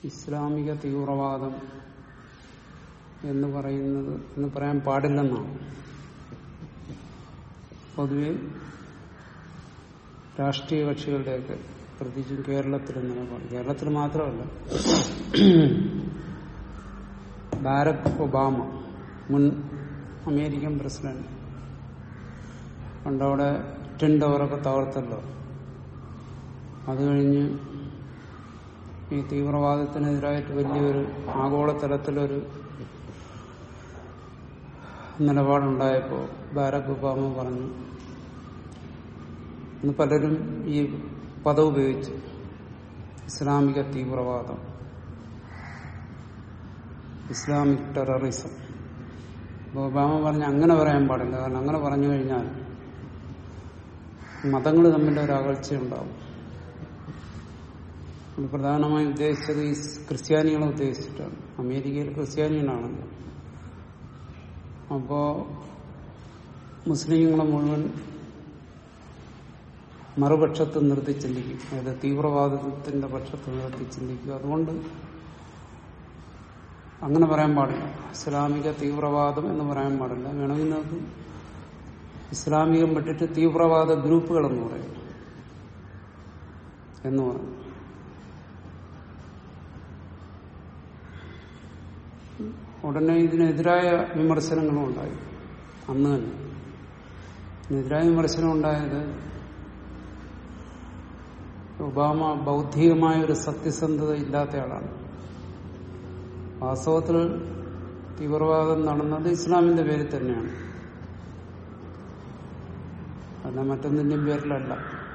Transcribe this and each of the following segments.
ഇസ്ലാമിക തീവ്രവാദം എന്ന് പറയുന്നത് എന്ന് പറയാൻ പാടില്ലെന്നാണ് പൊതുവെ രാഷ്ട്രീയ കക്ഷികളുടെയൊക്കെ പ്രത്യേകിച്ചും കേരളത്തിൽ നിലപാട് കേരളത്തിൽ മാത്രമല്ല ബാരക് ഒബാമ മുൻ അമേരിക്കൻ പ്രസിഡന്റ് പണ്ടവിടെ ട്വിൻ ടവറൊക്കെ തകർത്തല്ലോ അത് കഴിഞ്ഞ് ഈ തീവ്രവാദത്തിനെതിരായിട്ട് വലിയൊരു ആഗോളതലത്തിലൊരു നിലപാടുണ്ടായപ്പോൾ ബാരക് ഒബാമ പറഞ്ഞു ഇന്ന് പലരും ഈ പദം ഉപയോഗിച്ചു ഇസ്ലാമിക തീവ്രവാദം ഇസ്ലാമിക് ടെററിസം അപ്പോൾ ഒബാമ പറഞ്ഞ അങ്ങനെ പറയാൻ പാടില്ല കാരണം അങ്ങനെ പറഞ്ഞു കഴിഞ്ഞാൽ മതങ്ങൾ തമ്മിൽ ഒരു അകൽച്ചയുണ്ടാവും അത് പ്രധാനമായും ഉദ്ദേശിച്ചത് ഈ ക്രിസ്ത്യാനികളെ ഉദ്ദേശിച്ചിട്ടാണ് അമേരിക്കയിൽ ക്രിസ്ത്യാനികളാണല്ലോ അപ്പോ മുസ്ലിങ്ങളെ മുഴുവൻ മറുപക്ഷത്ത് നിർത്തി ചിന്തിക്കും അതായത് തീവ്രവാദത്തിന്റെ പക്ഷത്ത് നിർത്തി ചിന്തിക്കുക അതുകൊണ്ട് അങ്ങനെ പറയാൻ പാടില്ല ഇസ്ലാമിക തീവ്രവാദം എന്ന് പറയാൻ പാടില്ല വേണമെങ്കിൽ നമുക്ക് ഇസ്ലാമികം വിട്ടിട്ട് തീവ്രവാദ ഗ്രൂപ്പുകൾ എന്ന് പറയും എന്ന് പറഞ്ഞു ഉടനെ ഇതിനെതിരായ വിമർശനങ്ങളും ഉണ്ടായി അന്ന് തന്നെ ഇതിനെതിരായ വിമർശനം ഉണ്ടായത് ഒബാമ ബൗദ്ധികമായ ഒരു സത്യസന്ധത ഇല്ലാത്ത ആളാണ് വാസ്തവത്തിൽ തീവ്രവാദം നടന്നത് ഇസ്ലാമിന്റെ പേരിൽ തന്നെയാണ് അല്ല മറ്റൊന്നിന്റെയും പേരിലല്ല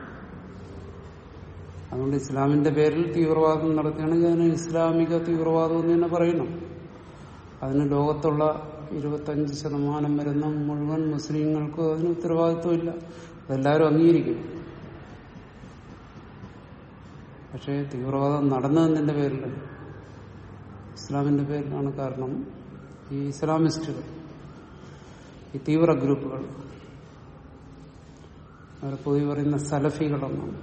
അതുകൊണ്ട് ഇസ്ലാമിന്റെ പേരിൽ തീവ്രവാദം നടത്തുകയാണെങ്കിൽ അതിന് ഇസ്ലാമിക തീവ്രവാദം എന്ന് തന്നെ പറയണം അതിന് ലോകത്തുള്ള ഇരുപത്തഞ്ച് ശതമാനം വരുന്ന മുഴുവൻ മുസ്ലിങ്ങൾക്കും അതിന് ഉത്തരവാദിത്വമില്ല അതെല്ലാവരും അംഗീകരിക്കും പക്ഷേ തീവ്രവാദം നടന്നതിന്റെ പേരിൽ ഇസ്ലാമിന്റെ പേരിലാണ് കാരണം ഈ ഇസ്ലാമിസ്റ്റുകൾ ഈ തീവ്ര ഗ്രൂപ്പുകൾ അവർ പൊതുവെ പറയുന്ന സലഫികളെന്നാണ്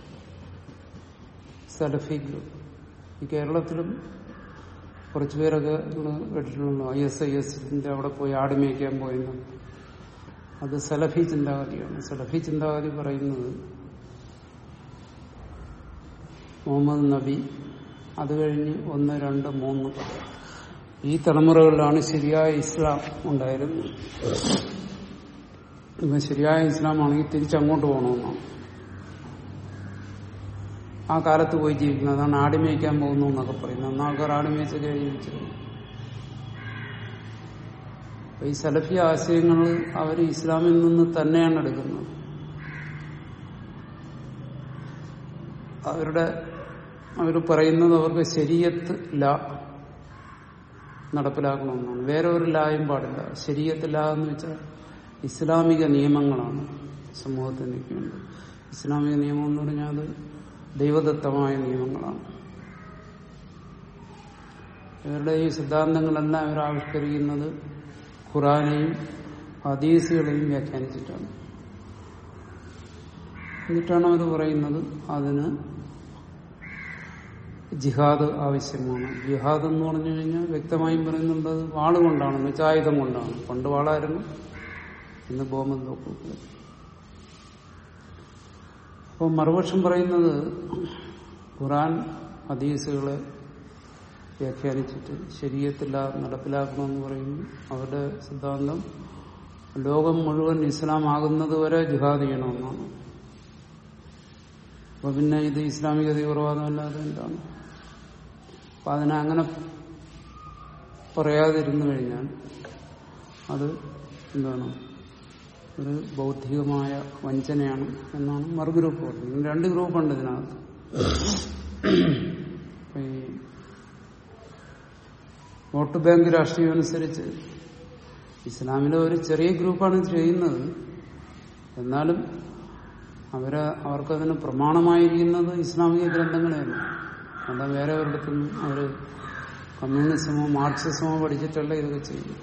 സലഫി ഗ്രൂപ്പ് ഈ കേരളത്തിലും കുറച്ചു പേരൊക്കെ നിങ്ങൾ കേട്ടിട്ടുണ്ടല്ലോ ഐ എസ് ഐ എസിന്റെ അവിടെ പോയി ആട് മേയ്ക്കാൻ പോയെന്ന് അത് സലഫി ചിന്താഗതിയാണ് സലഫി ചിന്താഗതി പറയുന്നത് മുഹമ്മദ് നബി അത് കഴിഞ്ഞ് ഒന്ന് രണ്ട് മൂന്ന് ഈ തലമുറകളിലാണ് ശരിയായ ഇസ്ലാം ഉണ്ടായിരുന്നത് ഇപ്പൊ ശരിയായ ഇസ്ലാമാണെങ്കിൽ തിരിച്ചങ്ങോട്ട് പോകണമെന്നാണ് ആ കാലത്ത് പോയി ജീവിക്കുന്നത് അതാണ് ആടിമേയ്ക്കാൻ പോകുന്നു എന്നൊക്കെ പറയുന്നത് അന്ന് ആൾക്കാർ ആടിമേച്ചൊക്കെ ജീവിച്ചിരുന്നു അപ്പൊ ഈ സലഫി ആശയങ്ങൾ അവർ ഇസ്ലാമിൽ നിന്ന് തന്നെയാണ് എടുക്കുന്നത് അവരുടെ അവർ പറയുന്നത് അവർക്ക് ശരീരത്ത് ലാ നടപ്പിലാക്കണമെന്നാണ് വേറെ ഒരു ലായും പാടില്ല ശരീരത്ത് ലാ എന്ന് വെച്ചാൽ ഇസ്ലാമിക നിയമങ്ങളാണ് സമൂഹത്തിൽ നിൽക്കുന്നത് ഇസ്ലാമിക നിയമം എന്ന് പറഞ്ഞാൽ അത് ദൈവദത്തമായ നിയമങ്ങളാണ് ഇവരുടെ ഈ സിദ്ധാന്തങ്ങളെല്ലാം ഇവർ ആവിഷ്കരിക്കുന്നത് ഖുറാനെയും ഹദീസുകളെയും വ്യാഖ്യാനിച്ചിട്ടാണ് എന്നിട്ടാണ് അവർ പറയുന്നത് അതിന് ജിഹാദ് ആവശ്യമാണ് ജിഹാദ് എന്ന് പറഞ്ഞു കഴിഞ്ഞാൽ വ്യക്തമായും പറയുന്നുണ്ട് അത് വാളുകൊണ്ടാണ് എന്നുവെച്ചാൽ ആയുധം കൊണ്ടാണ് പണ്ട് വാളായിരുന്നു ഇന്ന് ബോംബ് നോക്കുക അപ്പോൾ മറുപക്ഷം പറയുന്നത് ഖുറാൻ ഹദീസുകളെ വ്യാഖ്യാനിച്ചിട്ട് ശരീരത്തില്ല നടപ്പിലാക്കണമെന്ന് പറയുന്നു അവരുടെ സിദ്ധാന്തം ലോകം മുഴുവൻ ഇസ്ലാം ആകുന്നത് വരെ ജിഹാദ് ചെയ്യണമെന്നാണ് അപ്പൊ പിന്നെ ഇത് ഇസ്ലാമിക തീവ്രവാദമല്ലാതെ എന്താണ് അപ്പൊ അതിനെ അങ്ങനെ പറയാതിരുന്നു കഴിഞ്ഞാൽ അത് എന്താണ് ഒരു ബൗദ്ധികമായ വഞ്ചനയാണ് എന്നാണ് മറുഗ്രൂപ്പ് പറയുന്നത് രണ്ട് ഗ്രൂപ്പുണ്ട് ഇതിനകത്ത് ഈ വോട്ട് ബാങ്ക് രാഷ്ട്രീയം അനുസരിച്ച് ഇസ്ലാമിലെ ഒരു ചെറിയ ഗ്രൂപ്പാണ് ഇത് ചെയ്യുന്നത് എന്നാലും അവര് അവർക്കതിന് പ്രമാണമായിരിക്കുന്നത് ഇസ്ലാമിക ഗ്രന്ഥങ്ങളെയാണ് അല്ല വേറെ ഒരിടത്തും അവര് കമ്മ്യൂണിസമോ മാർക്സിസമോ പഠിച്ചിട്ടല്ല ഇതൊക്കെ ചെയ്യുന്നത്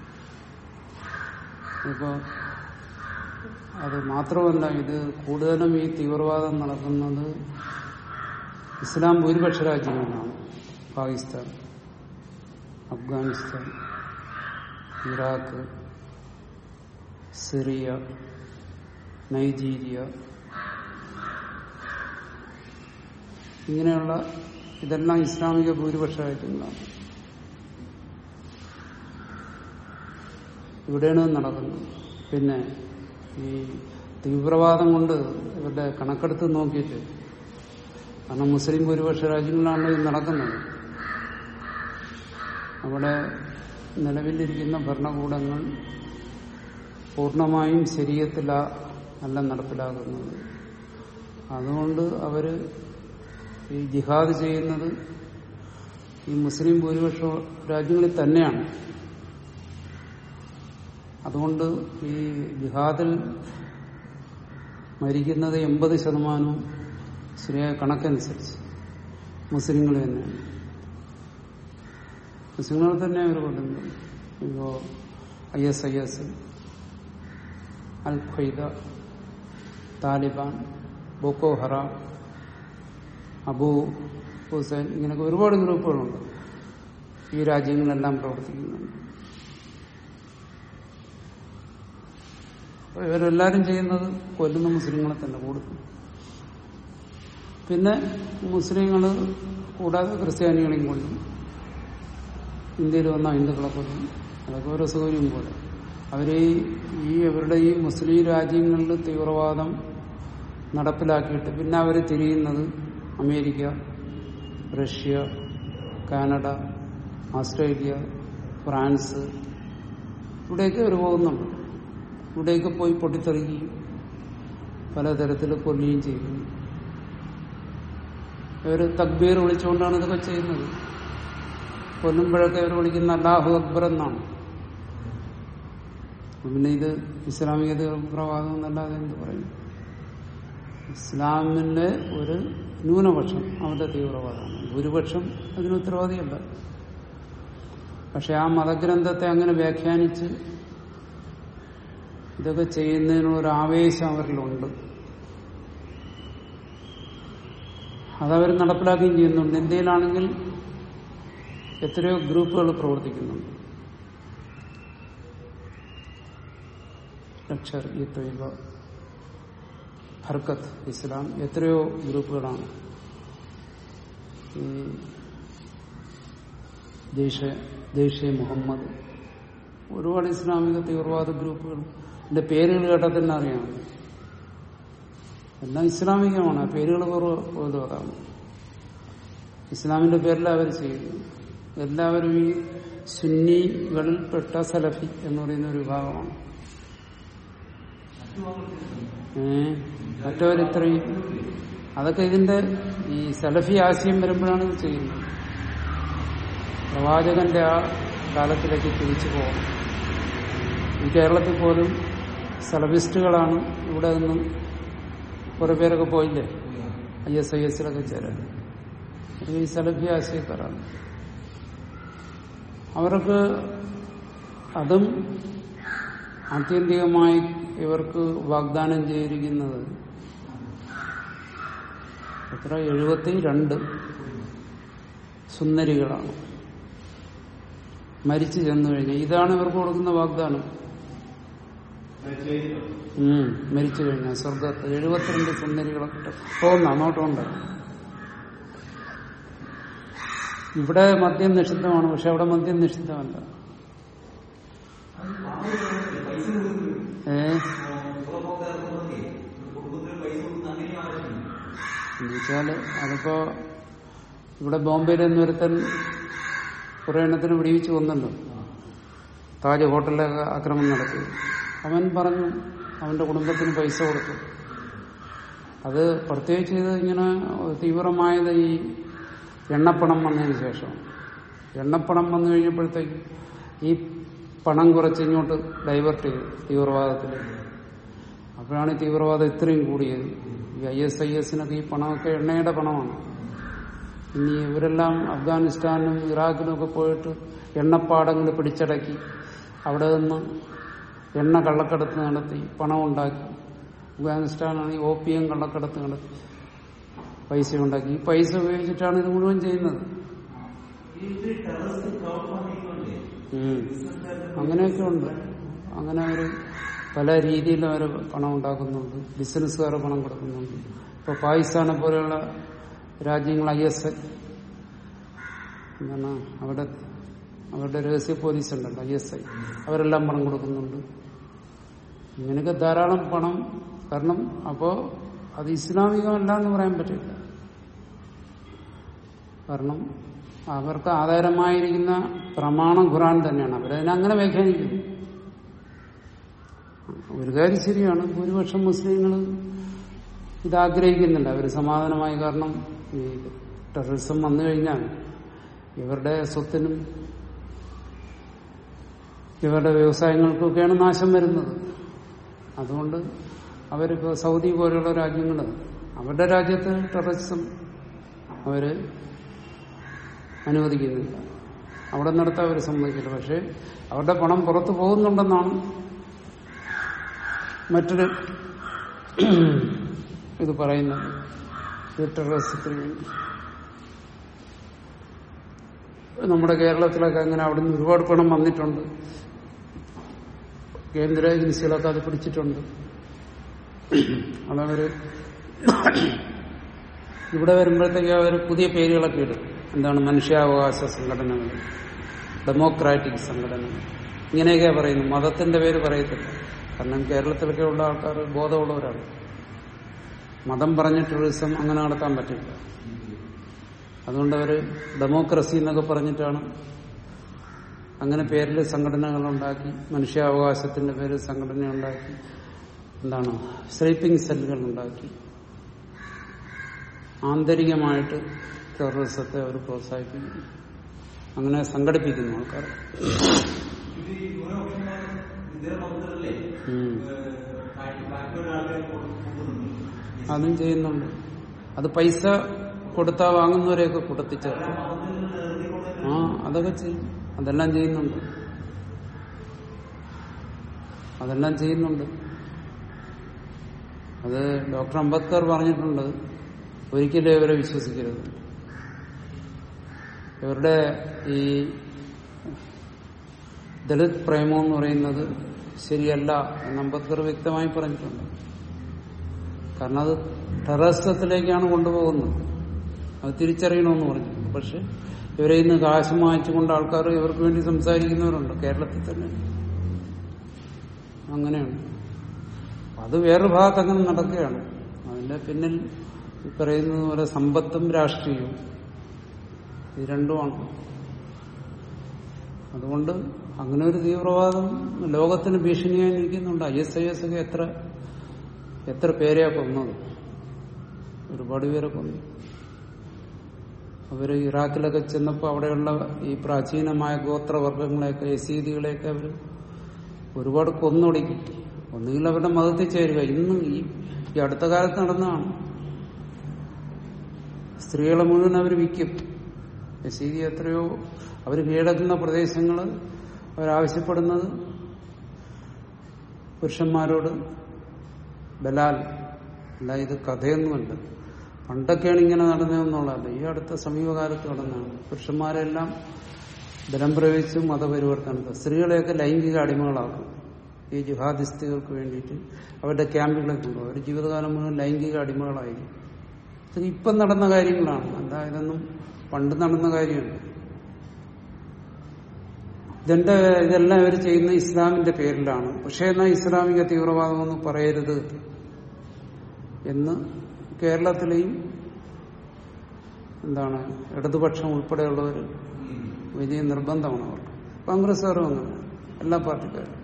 ഇപ്പോ അത് മാത്രമല്ല ഇത് കൂടുതലും ഈ തീവ്രവാദം നടക്കുന്നത് ഇസ്ലാം ഭൂരിപക്ഷ രാജ്യങ്ങളിലാണ് Pakistan Afghanistan Iraq Syria Nigeria ഇങ്ങനെയുള്ള ഇതെല്ലാം ഇസ്ലാമിക ഭൂരിപക്ഷ രാജ്യങ്ങളാണ് ഇവിടെയാണ് ഇത് നടക്കുന്നത് പിന്നെ ഈ തീവ്രവാദം കൊണ്ട് ഇവരുടെ കണക്കെടുത്ത് നോക്കിയിട്ട് കാരണം മുസ്ലിം ഭൂരിപക്ഷ രാജ്യങ്ങളിലാണ് ഇത് നടക്കുന്നത് അവിടെ നിലവിലിരിക്കുന്ന ഭരണകൂടങ്ങൾ പൂർണ്ണമായും ശരീരത്തില അല്ല നടപ്പിലാക്കുന്നത് അതുകൊണ്ട് അവര് ഈ ജിഹാദ് ചെയ്യുന്നത് ഈ മുസ്ലിം ഭൂരിപക്ഷ രാജ്യങ്ങളിൽ തന്നെയാണ് അതുകൊണ്ട് ഈ ജിഹാദിൽ മരിക്കുന്നത് എൺപത് ശതമാനവും ശരിയായ കണക്കനുസരിച്ച് മുസ്ലിങ്ങൾ തന്നെയാണ് മുസ്ലിങ്ങൾ തന്നെ അവർ കൊല്ലുന്നത് ഇപ്പോ I S I S al Qaeda Taliban Boko Haram Abu Hussain ഇങ്ങനെയൊക്കെ ഒരുപാട് ഗ്രൂപ്പുകളുണ്ട് ഈ രാജ്യങ്ങളെല്ലാം പ്രവർത്തിക്കുന്നുണ്ട് അപ്പൊ ഇവരെല്ലാരും ചെയ്യുന്നത് കൊല്ലുന്ന മുസ്ലിങ്ങളെ തന്നെ കൊടുക്കും പിന്നെ മുസ്ലിങ്ങൾ കൂടാതെ ക്രിസ്ത്യാനികളെയും കൊല്ലും ഇന്ത്യയിൽ വന്ന ഹിന്ദുക്കളെ കൊല്ലും അതൊക്കെ ഓരോ സൗകര്യം പോലെ അവര് ഈ അവരുടെ ഈ മുസ്ലിം രാജ്യങ്ങളിൽ തീവ്രവാദം നടപ്പിലാക്കിയിട്ട് പിന്നെ അവർ തിരിയുന്നത് America Russia Canada Australia France ഇവിടെയൊക്കെ അവർ പോകുന്നുണ്ട് ഇവിടെയൊക്കെ പോയി പൊട്ടിത്തെറിക്കുകയും പലതരത്തിൽ കൊല്ലുകയും ചെയ്യുന്നു ഇവർ തക്ബീർ വിളിച്ചുകൊണ്ടാണ് ഇതൊക്കെ ചെയ്യുന്നത് കൊല്ലുമ്പോഴൊക്കെ അവർ വിളിക്കുന്ന അല്ലാഹു അക്ബർ എന്നാണ് പിന്നെ ഇത് ഇസ്ലാമിക തീവ്രവാദം എന്നല്ലാതെ എന്ത് പറയും ഇസ്ലാമിന്റെ ഒരു ന്യൂനപക്ഷം അവന്റെ തീവ്രവാദമാണ് ഭൂരിപക്ഷം അതിന് ഉത്തരവാദിയല്ല പക്ഷെ ആ മതഗ്രന്ഥത്തെ അങ്ങനെ വ്യാഖ്യാനിച്ച് ഇതൊക്കെ ചെയ്യുന്നതിനൊരു ആവേശം അവരിലുണ്ട് അതവർ നടപ്പിലാക്കുകയും ചെയ്യുന്നുണ്ട് ഇന്ത്യയിലാണെങ്കിൽ എത്രയോ ഗ്രൂപ്പുകൾ പ്രവർത്തിക്കുന്നുണ്ട് ലക്ഷർ ഈ തൊയ്ബ ഹർക്കത്ത് ഇസ്ലാം എത്രയോ ഗ്രൂപ്പുകളാണ് ഈ ജയ്ഷെ ജയ്ഷെ മുഹമ്മദ് ഒരുപാട് ഇസ്ലാമിക തീവ്രവാദ ഗ്രൂപ്പുകൾ എന്റെ പേരുകൾ കേട്ടാൽ തന്നെ അറിയാം എല്ലാം ഇസ്ലാമികമാണ് ആ പേരുകൾ പോലും അതാണ് ഇസ്ലാമിന്റെ പേരിൽ അവർ ചെയ്യുന്നു എല്ലാവരും ഈ സുന്നികളിൽപ്പെട്ട സലഫി എന്ന് പറയുന്ന ഒരു വിഭാഗമാണ് ഏഹ് മറ്റവരിത്രയും അതൊക്കെ ഇതിന്റെ ഈ സലഫി ആശയം വരുമ്പോഴാണ് ഇത് ചെയ്യുന്നത് പ്രവാചകന്റെ ആ കാലത്തിലേക്ക് തിരിച്ചു പോകണം ഈ കേരളത്തിൽ പോലും സലഫിസ്റ്റുകളാണ് ഇവിടെ നിന്ന് കുറെ പേരൊക്കെ പോയില്ലേ ഐ എസ് ഐ എസിലൊക്കെ ചേരാൻ ഈ സലഫി ആശയക്കാരാണ് അവർക്ക് അതും ആത്യന്തികമായി ഇവർക്ക് വാഗ്ദാനം ചെയ്തിരിക്കുന്നത് എത്ര എഴുപത്തി രണ്ട് സുന്ദരികളാണ് മരിച്ചു ചെന്നു കഴിഞ്ഞാൽ ഇതാണ് ഇവർക്ക് കൊടുക്കുന്ന വാഗ്ദാനം ഉം, മരിച്ചു കഴിഞ്ഞാൽ സ്വർഗത്ത് എഴുപത്തിരണ്ട് സുന്ദരികളെ കിട്ടും പോകുന്ന അങ്ങോട്ടുണ്ട് ഇവിടെ മദ്യം നിഷിദ്ധമാണ് പക്ഷെ അവിടെ മദ്യം നിഷിദ്ധമല്ല ഏ എന്നുവെച്ചാല് അതിപ്പോ ഇവിടെ ബോംബെയിൽ നിന്നൊരുത്തൻ കുറെ എണ്ണത്തിന് വിടിവിച്ച് കൊന്നല്ലോ താജ് ഹോട്ടലിലൊക്കെ ആക്രമണം നടത്തി അവൻ പറഞ്ഞു അവന്റെ കുടുംബത്തിന് പൈസ കൊടുത്തു അത് പ്രത്യേകിച്ച് ഇത് ഇങ്ങനെ തീവ്രമായത് ഈ എണ്ണപ്പണം വന്നതിന് ശേഷം എണ്ണപ്പണം വന്നു കഴിഞ്ഞപ്പോഴത്തേക്ക് ഈ പണം കുറച്ച് ഇങ്ങോട്ട് ഡൈവേർട്ട് ചെയ്തു തീവ്രവാദത്തിലേക്ക് അപ്പോഴാണ് ഈ തീവ്രവാദം ഇത്രയും കൂടിയത് ഈ ഐ എസ് ഐ എസിനൊക്കെ ഈ പണമൊക്കെ എണ്ണയുടെ പണമാണ് ഇനി ഇവരെല്ലാം അഫ്ഗാനിസ്ഥാനിലും ഇറാഖിലും ഒക്കെ പോയിട്ട് എണ്ണപ്പാടങ്ങൾ പിടിച്ചടക്കി അവിടെ നിന്ന് എണ്ണ കള്ളക്കടത്ത് നടത്തി പണം ഉണ്ടാക്കി അഫ്ഗാനിസ്ഥാനാണെങ്കിൽ ഓപ്പിയം കള്ളക്കടത്ത് നടത്തി പൈസ ഉണ്ടാക്കി ഈ പൈസ ഉപയോഗിച്ചിട്ടാണ് ഇത് മുഴുവൻ ചെയ്യുന്നത് ഉം. അങ്ങനെയൊക്കെ ഉണ്ട് അങ്ങനെ അവർ പല രീതിയിലും അവർ പണം ഉണ്ടാക്കുന്നുണ്ട് ബിസിനസ്സുകാർ പണം കൊടുക്കുന്നുണ്ട് ഇപ്പൊ പാകിസ്ഥാനെ പോലെയുള്ള രാജ്യങ്ങൾ ഐ എസ് ഐ എന്താണ് അവിടെ അവരുടെ രഹസ്യ പോലീസ് ഉണ്ടല്ലോ ഐ എസ് ഐ അവരെല്ലാം പണം കൊടുക്കുന്നുണ്ട് ഇങ്ങനെയൊക്കെ ധാരാളം പണം കാരണം അപ്പോ അത് ഇസ്ലാമികമല്ല എന്ന് പറയാൻ പറ്റില്ല കാരണം അവർക്ക് ആധാരമായിരിക്കുന്ന പ്രമാണം ഖുറാൻ തന്നെയാണ് അവരതിനെ അങ്ങനെ വ്യാഖ്യാനിക്കുന്നു ഒരു കാര്യം ശരിയാണ് ഭൂരിപക്ഷം മുസ്ലിങ്ങൾ ഇത് ആഗ്രഹിക്കുന്നില്ല അവർ സമാധാനമായി കാരണം ഈ ടെററിസം വന്നു കഴിഞ്ഞാൽ ഇവരുടെ സ്വത്തിനും ഇവരുടെ വ്യവസായങ്ങൾക്കൊക്കെയാണ് നാശം വരുന്നത് അതുകൊണ്ട് അവരിപ്പോ സൗദി പോലെയുള്ള രാജ്യങ്ങൾ അവരുടെ രാജ്യത്ത് ടെററിസം അവര് അനുവദിക്കുന്നില്ല അവിടെ നടത്താൻ അവർ സമ്മതിക്കില്ല പക്ഷെ അവരുടെ പണം പുറത്തു പോകുന്നുണ്ടെന്നാണ് മറ്റൊരു ഇത് പറയുന്നത് ഇത് ടെററിസത്തിന് വേണ്ടി നമ്മുടെ കേരളത്തിലൊക്കെ അങ്ങനെ അവിടുന്ന് ഒരുപാട് പണം വന്നിട്ടുണ്ട് കേന്ദ്ര ഏജൻസികളൊക്കെ അത് പിടിച്ചിട്ടുണ്ട് അതവര് ഇവിടെ വരുമ്പോഴത്തേക്ക് അവർ പുതിയ പേരുകളൊക്കെ ഇടും എന്താണ് മനുഷ്യാവകാശ സംഘടനകൾ ഡെമോക്രാറ്റിക് സംഘടനകൾ ഇങ്ങനെയൊക്കെയാ പറയുന്നത് മതത്തിന്റെ പേര് പറയത്തില്ല കാരണം കേരളത്തിലൊക്കെ ഉള്ള ആൾക്കാർ ബോധമുള്ളവരാണ് മതം പറഞ്ഞ ടൂറിസം അങ്ങനെ നടത്താൻ പറ്റില്ല അതുകൊണ്ട് അവര് ഡെമോക്രസി എന്നൊക്കെ പറഞ്ഞിട്ടാണ് അങ്ങനെ പേരിൽ സംഘടനകൾ ഉണ്ടാക്കി മനുഷ്യാവകാശത്തിന്റെ പേരിൽ സംഘടന ഉണ്ടാക്കി എന്താണ് സ്ലീപ്പിംഗ് സെല്ലുകൾ ഉണ്ടാക്കി ആന്തരികമായിട്ട് ടെററിസത്തെ അവർ പ്രോത്സാഹിപ്പിക്കുന്നു അങ്ങനെ സംഘടിപ്പിക്കുന്നു ആൾക്കാർ ഇത് ഈ ന്യൂനപക്ഷന്മാർ ഇതര മതത്തിലല്ലേ ഉം. ബാക്കിയുള്ള ആൾക്കാരെ കൊടുക്കുന്നുണ്ട് അതും ചെയ്യുന്നുണ്ട് അത് പൈസ കൊടുത്താ വാങ്ങുന്നവരെയൊക്കെ കൂട്ടത്തിച്ചേർക്കും ആ അതൊക്കെ ചെയ്യും അതെല്ലാം ചെയ്യുന്നുണ്ട് അതെല്ലാം ചെയ്യുന്നുണ്ട് അത് ഡോക്ടർ അംബേദ്കർ പറഞ്ഞിട്ടുണ്ട് ഒരിക്കലും ഇവരെ വിശ്വസിക്കരുത് ഇവരുടെ ഈ ദളിത് പ്രേമം എന്ന് പറയുന്നത് ശരിയല്ല എന്ന് അംബേദ്കർ വ്യക്തമായി പറഞ്ഞിട്ടുണ്ട് കാരണം അത് ടെററിസത്തിലേക്കാണ് കൊണ്ടുപോകുന്നത് അത് തിരിച്ചറിയണമെന്ന് പറഞ്ഞു പക്ഷെ ഇവരെ ഇന്ന് കാശ് വാങ്ങിച്ചുകൊണ്ട് ആൾക്കാർ ഇവർക്ക് വേണ്ടി സംസാരിക്കുന്നവരുണ്ട് കേരളത്തിൽ തന്നെ അങ്ങനെയാണ് അത് വേറൊരു ഭാഗത്ത് അങ്ങനെ നടക്കുകയാണ് അതിന്റെ പിന്നിൽ ഈ പറയുന്നത് പോലെ സമ്പത്തും രാഷ്ട്രീയവും ഇത് രണ്ടുമാണ് അതുകൊണ്ട് അങ്ങനെ ഒരു തീവ്രവാദം ലോകത്തിന് ഭീഷണിയായി നിൽക്കുന്നുണ്ട് ഐ എസ് ഐ എസ് ഒക്കെ എത്ര എത്ര പേരെയാ കൊന്നത് ഒരുപാട് പേരെ കൊന്നു അവര് ഇറാഖിലൊക്കെ ചെന്നപ്പോൾ അവിടെയുള്ള ഈ പ്രാചീനമായ ഗോത്രവർഗങ്ങളെയൊക്കെ യസീദികളെയൊക്കെ അവർ ഒരുപാട് കൊന്നൊടുക്കി ഒന്നുകിൽ അവരുടെ മതത്തിൽ ചേരുക ഇന്ന് ഈ ഈ അടുത്ത കാലത്ത് നടന്നതാണ് സ്ത്രീകളെ മുഴുവൻ അവർ വിൽക്കും യസീദി എത്രയോ അവർ കീഴടക്കുന്ന പ്രദേശങ്ങൾ അവരാവശ്യപ്പെടുന്നത് പുരുഷന്മാരോട് ബലാൽ അല്ല ഇത് കഥയൊന്നുമല്ല പണ്ടൊക്കെയാണ് ഇങ്ങനെ നടന്നതെന്നുള്ളതല്ല ഈ അടുത്ത സമീപകാലത്ത് നടന്നതാണ് പുരുഷന്മാരെല്ലാം ബലം പ്രയോഗിച്ച് മതപരിവർത്തനത്തെ സ്ത്രീകളെയൊക്കെ ലൈംഗിക അടിമകളാക്കും ഈ ജിഹാദിസ്റ്റുകൾക്ക് വേണ്ടിയിട്ട് അവരുടെ ക്യാമ്പുകളെ കൊണ്ടുപോകും അവർ ജീവിതകാലം മുഴുവൻ ലൈംഗിക അടിമകളായിരിക്കും ഇത് ഇപ്പം നടന്ന കാര്യങ്ങളാണ് അല്ല ഇതൊന്നും പണ്ട് നടന്ന കാര്യമാണ് ഇതിന്റെ ഇതെല്ലാം ഇവർ ചെയ്യുന്ന ഇസ്ലാമിന്റെ പേരിലാണ് പക്ഷേ എന്നാൽ ഇസ്ലാമിക തീവ്രവാദമൊന്നും പറയരുത് എന്ന് കേരളത്തിലെയും എന്താണ് ഇടതുപക്ഷം ഉൾപ്പെടെയുള്ളവർ വലിയ നിർബന്ധമാണ് അവർക്ക് കോൺഗ്രസ്സുകാരും അങ്ങനെ എല്ലാ പാർട്ടിക്കാരും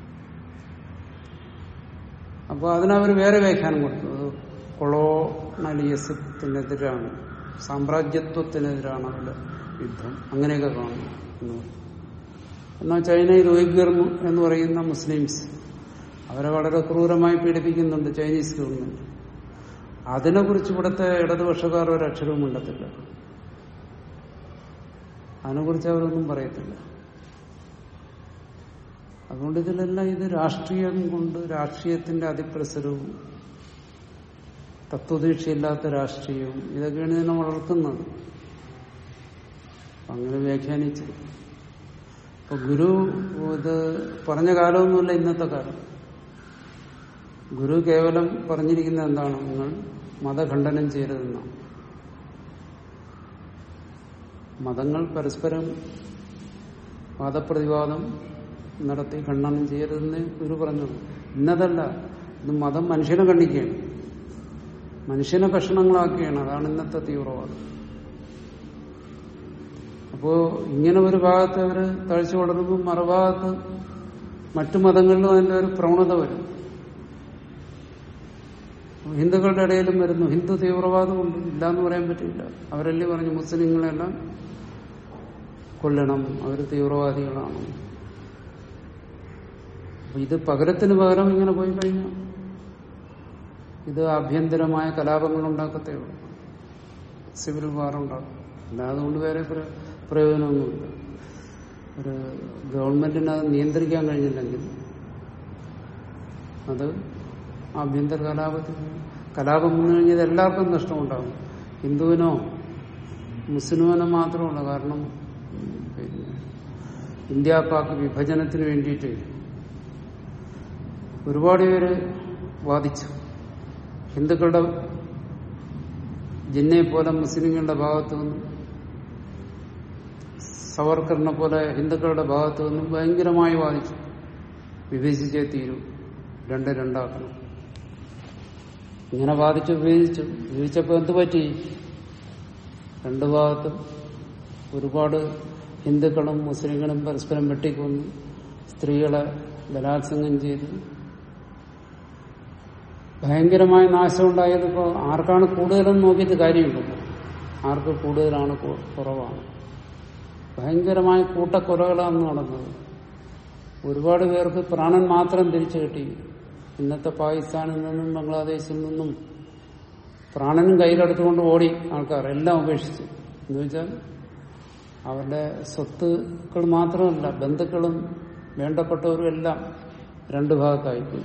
അപ്പോൾ അതിനവർ വേറെ വ്യാഖ്യാനം കൊടുത്തു അത് കൊളോണലിയസത്തിനെതിരാണ് സാമ്രാജ്യത്വത്തിനെതിരാണ് അവരുടെ യുദ്ധം അങ്ങനെയൊക്കെ കാണുന്നു എന്ന് പറയും. എന്നാൽ ചൈനയിൽ ഉയ്ഗർ എന്ന് പറയുന്ന മുസ്ലിംസ് അവരെ വളരെ ക്രൂരമായി പീഡിപ്പിക്കുന്നുണ്ട് ചൈനീസ് ഗവൺമെന്റ് അതിനെക്കുറിച്ച് ഇവിടുത്തെ ഇടതുപക്ഷക്കാർ ഒരു അക്ഷരവും മിണ്ടത്തില്ല അതിനെക്കുറിച്ച് അവരൊന്നും പറയത്തില്ല അതുകൊണ്ട് ഇതിലെല്ലാം ഇത് രാഷ്ട്രീയം കൊണ്ട് രാഷ്ട്രീയത്തിന്റെ അതിപ്രസരവും തത്വദീക്ഷയില്ലാത്ത രാഷ്ട്രീയവും ഇതൊക്കെയാണ് ഇതിനെ വളർത്തുന്നത് അങ്ങനെ വ്യാഖ്യാനിച്ച് ഇപ്പൊ ഗുരു ഇത് പറഞ്ഞ കാലമൊന്നുമില്ല ഇന്നത്തെ കാലം ഗുരു കേവലം പറഞ്ഞിരിക്കുന്നത് എന്താണ് നിങ്ങൾ മതഖണ്ഡനം ചെയ്യരുതെന്നാണ് മതങ്ങൾ പരസ്പരം വാദപ്രതിവാദം നടത്തി ഖണ്ഡനം ചെയ്യരുതെന്ന് ഗുരു പറഞ്ഞു ഇന്നതല്ല ഇത് മതം മനുഷ്യനെ ഖണ്ഡിക്കുകയാണ് മനുഷ്യനെ കഷണങ്ങളാക്കുകയാണ് അതാണ് ഇന്നത്തെ തീവ്രവാദം അപ്പോ ഇങ്ങനെ ഒരു ഭാഗത്ത് അവര് തഴച്ചു വളരുമ്പോൾ മറുഭാഗത്ത് മറ്റു മതങ്ങളിലും അതിന്റെ ഒരു പ്രവണത വരും ഹിന്ദുക്കളുടെ ഇടയിലും വരുന്നു ഹിന്ദു തീവ്രവാദമുണ്ട് ഇല്ല എന്ന് പറയാൻ പറ്റില്ല അവരല്ലേ പറഞ്ഞു മുസ്ലിങ്ങളെല്ലാം കൊല്ലണം അവർ തീവ്രവാദികളാണ് അപ്പൊ ഇത് പകരത്തിന് പകരം ഇങ്ങനെ പോയി കഴിഞ്ഞാൽ ഇത് ആഭ്യന്തരമായ കലാപങ്ങൾ ഉണ്ടാക്കത്തേ ഉള്ളൂ സിവിൽ വാർ ഉണ്ടാക്കും അല്ലാതെ കൊണ്ട് വേറെ പ്ര- പ്രയോജനമൊന്നുമില്ല ഒരു ഗവൺമെന്റിന് അത് നിയന്ത്രിക്കാൻ കഴിഞ്ഞില്ലെങ്കിൽ അത് ആഭ്യന്തര കലാപത്തിന് കലാപം വന്നു കഴിഞ്ഞാൽ എല്ലാവർക്കും നഷ്ടമുണ്ടാകും ഹിന്ദുവിനോ മുസ്ലിമിനോ മാത്രമല്ല കാരണം ഉം, പിന്നെ ഇന്ത്യ പാക് വിഭജനത്തിന് വേണ്ടിയിട്ട് ഒരുപാട് പേര് വാദിച്ചു ഹിന്ദുക്കളുടെ ജിന്നെ പോലെ മുസ്ലിങ്ങളുടെ ഭാഗത്തു നിന്നും സവർക്കറിനെ പോലെ ഹിന്ദുക്കളുടെ ഭാഗത്തു നിന്നും ഭയങ്കരമായി വാദിച്ചു വിഭജിച്ചേ തീരൂ രണ്ട് രണ്ടാക്കണം ഇങ്ങനെ വാദിച്ചു വിഭജിച്ചു വിഭജിച്ചപ്പോൾ എന്ത് പറ്റി രണ്ടു ഭാഗത്തും ഒരുപാട് ഹിന്ദുക്കളും മുസ്ലിങ്ങളും പരസ്പരം വെട്ടിക്കൊന്നു സ്ത്രീകളെ ബലാത്സംഗം ചെയ്തു ഭയങ്കരമായ നാശം ഉണ്ടായത് ഇപ്പോൾ ആർക്കാണ് കൂടുതലെന്ന് നോക്കിയിട്ട് കാര്യമുണ്ടല്ലോ ആർക്ക് കൂടുതലാണ് കു- കുറവാണ് ഭയങ്കരമായ കൂട്ടക്കൊലകളാണ് നടന്നത് ഒരുപാട് പേർക്ക് പ്രാണൻ മാത്രം തിരിച്ചു കിട്ടി ഇന്നത്തെ പാകിസ്ഥാനിൽ നിന്നും ബംഗ്ലാദേശിൽ നിന്നും പ്രാണനും കയ്യിലെടുത്തുകൊണ്ട് ഓടി ആൾക്കാർ എല്ലാം ഉപേക്ഷിച്ചു എന്ന് വെച്ചാൽ അവരുടെ സ്വത്തുക്കൾ മാത്രമല്ല ബന്ധുക്കളും വേണ്ടപ്പെട്ടവരും എല്ലാം രണ്ടു ഭാഗത്തായിപ്പോയി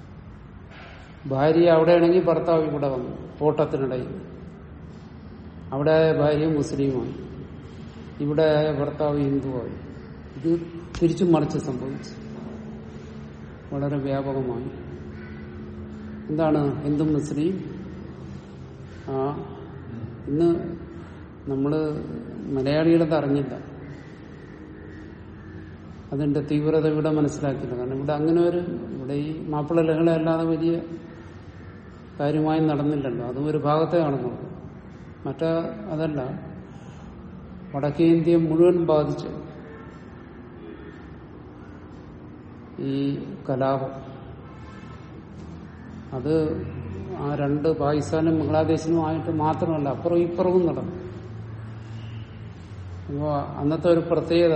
ഭാര്യ അവിടെയാണെങ്കിൽ ഭർത്താവ് ഇവിടെ വന്നു ഓട്ടത്തിനിടയിൽ അവിടെ ആയ ഭാര്യ മുസ്ലിമായി ഇവിടെ ആയ ഭർത്താവ് ഹിന്ദുവായി ഇത് തിരിച്ചും മറിച്ച് സംഭവിച്ചു വളരെ വ്യാപകമായി എന്താണ് ഹിന്ദു മുസ്ലിം ആ ഇന്ന് നമ്മള് മലയാളികളത് അറിഞ്ഞില്ല അതിന്റെ തീവ്രത ഇവിടെ മനസ്സിലാക്കില്ല കാരണം ഇവിടെ അങ്ങനെ ഒരു ഇവിടെ ഈ മാപ്പിള ലഹള അല്ലാതെ വലിയ കാര്യമായി നടന്നില്ലല്ലോ അതും ഒരു ഭാഗത്തെ നടന്നുള്ളൂ മറ്റേ അതല്ല വടക്കേ ഇന്ത്യ മുഴുവൻ ബാധിച്ചു ഈ കലാപം അത് ആ രണ്ട് പാകിസ്ഥാനും ബംഗ്ലാദേശിനും ആയിട്ട് മാത്രമല്ല അപ്പുറം ഇപ്പുറവും നടന്നു അപ്പോ അന്നത്തെ ഒരു പ്രത്യേകത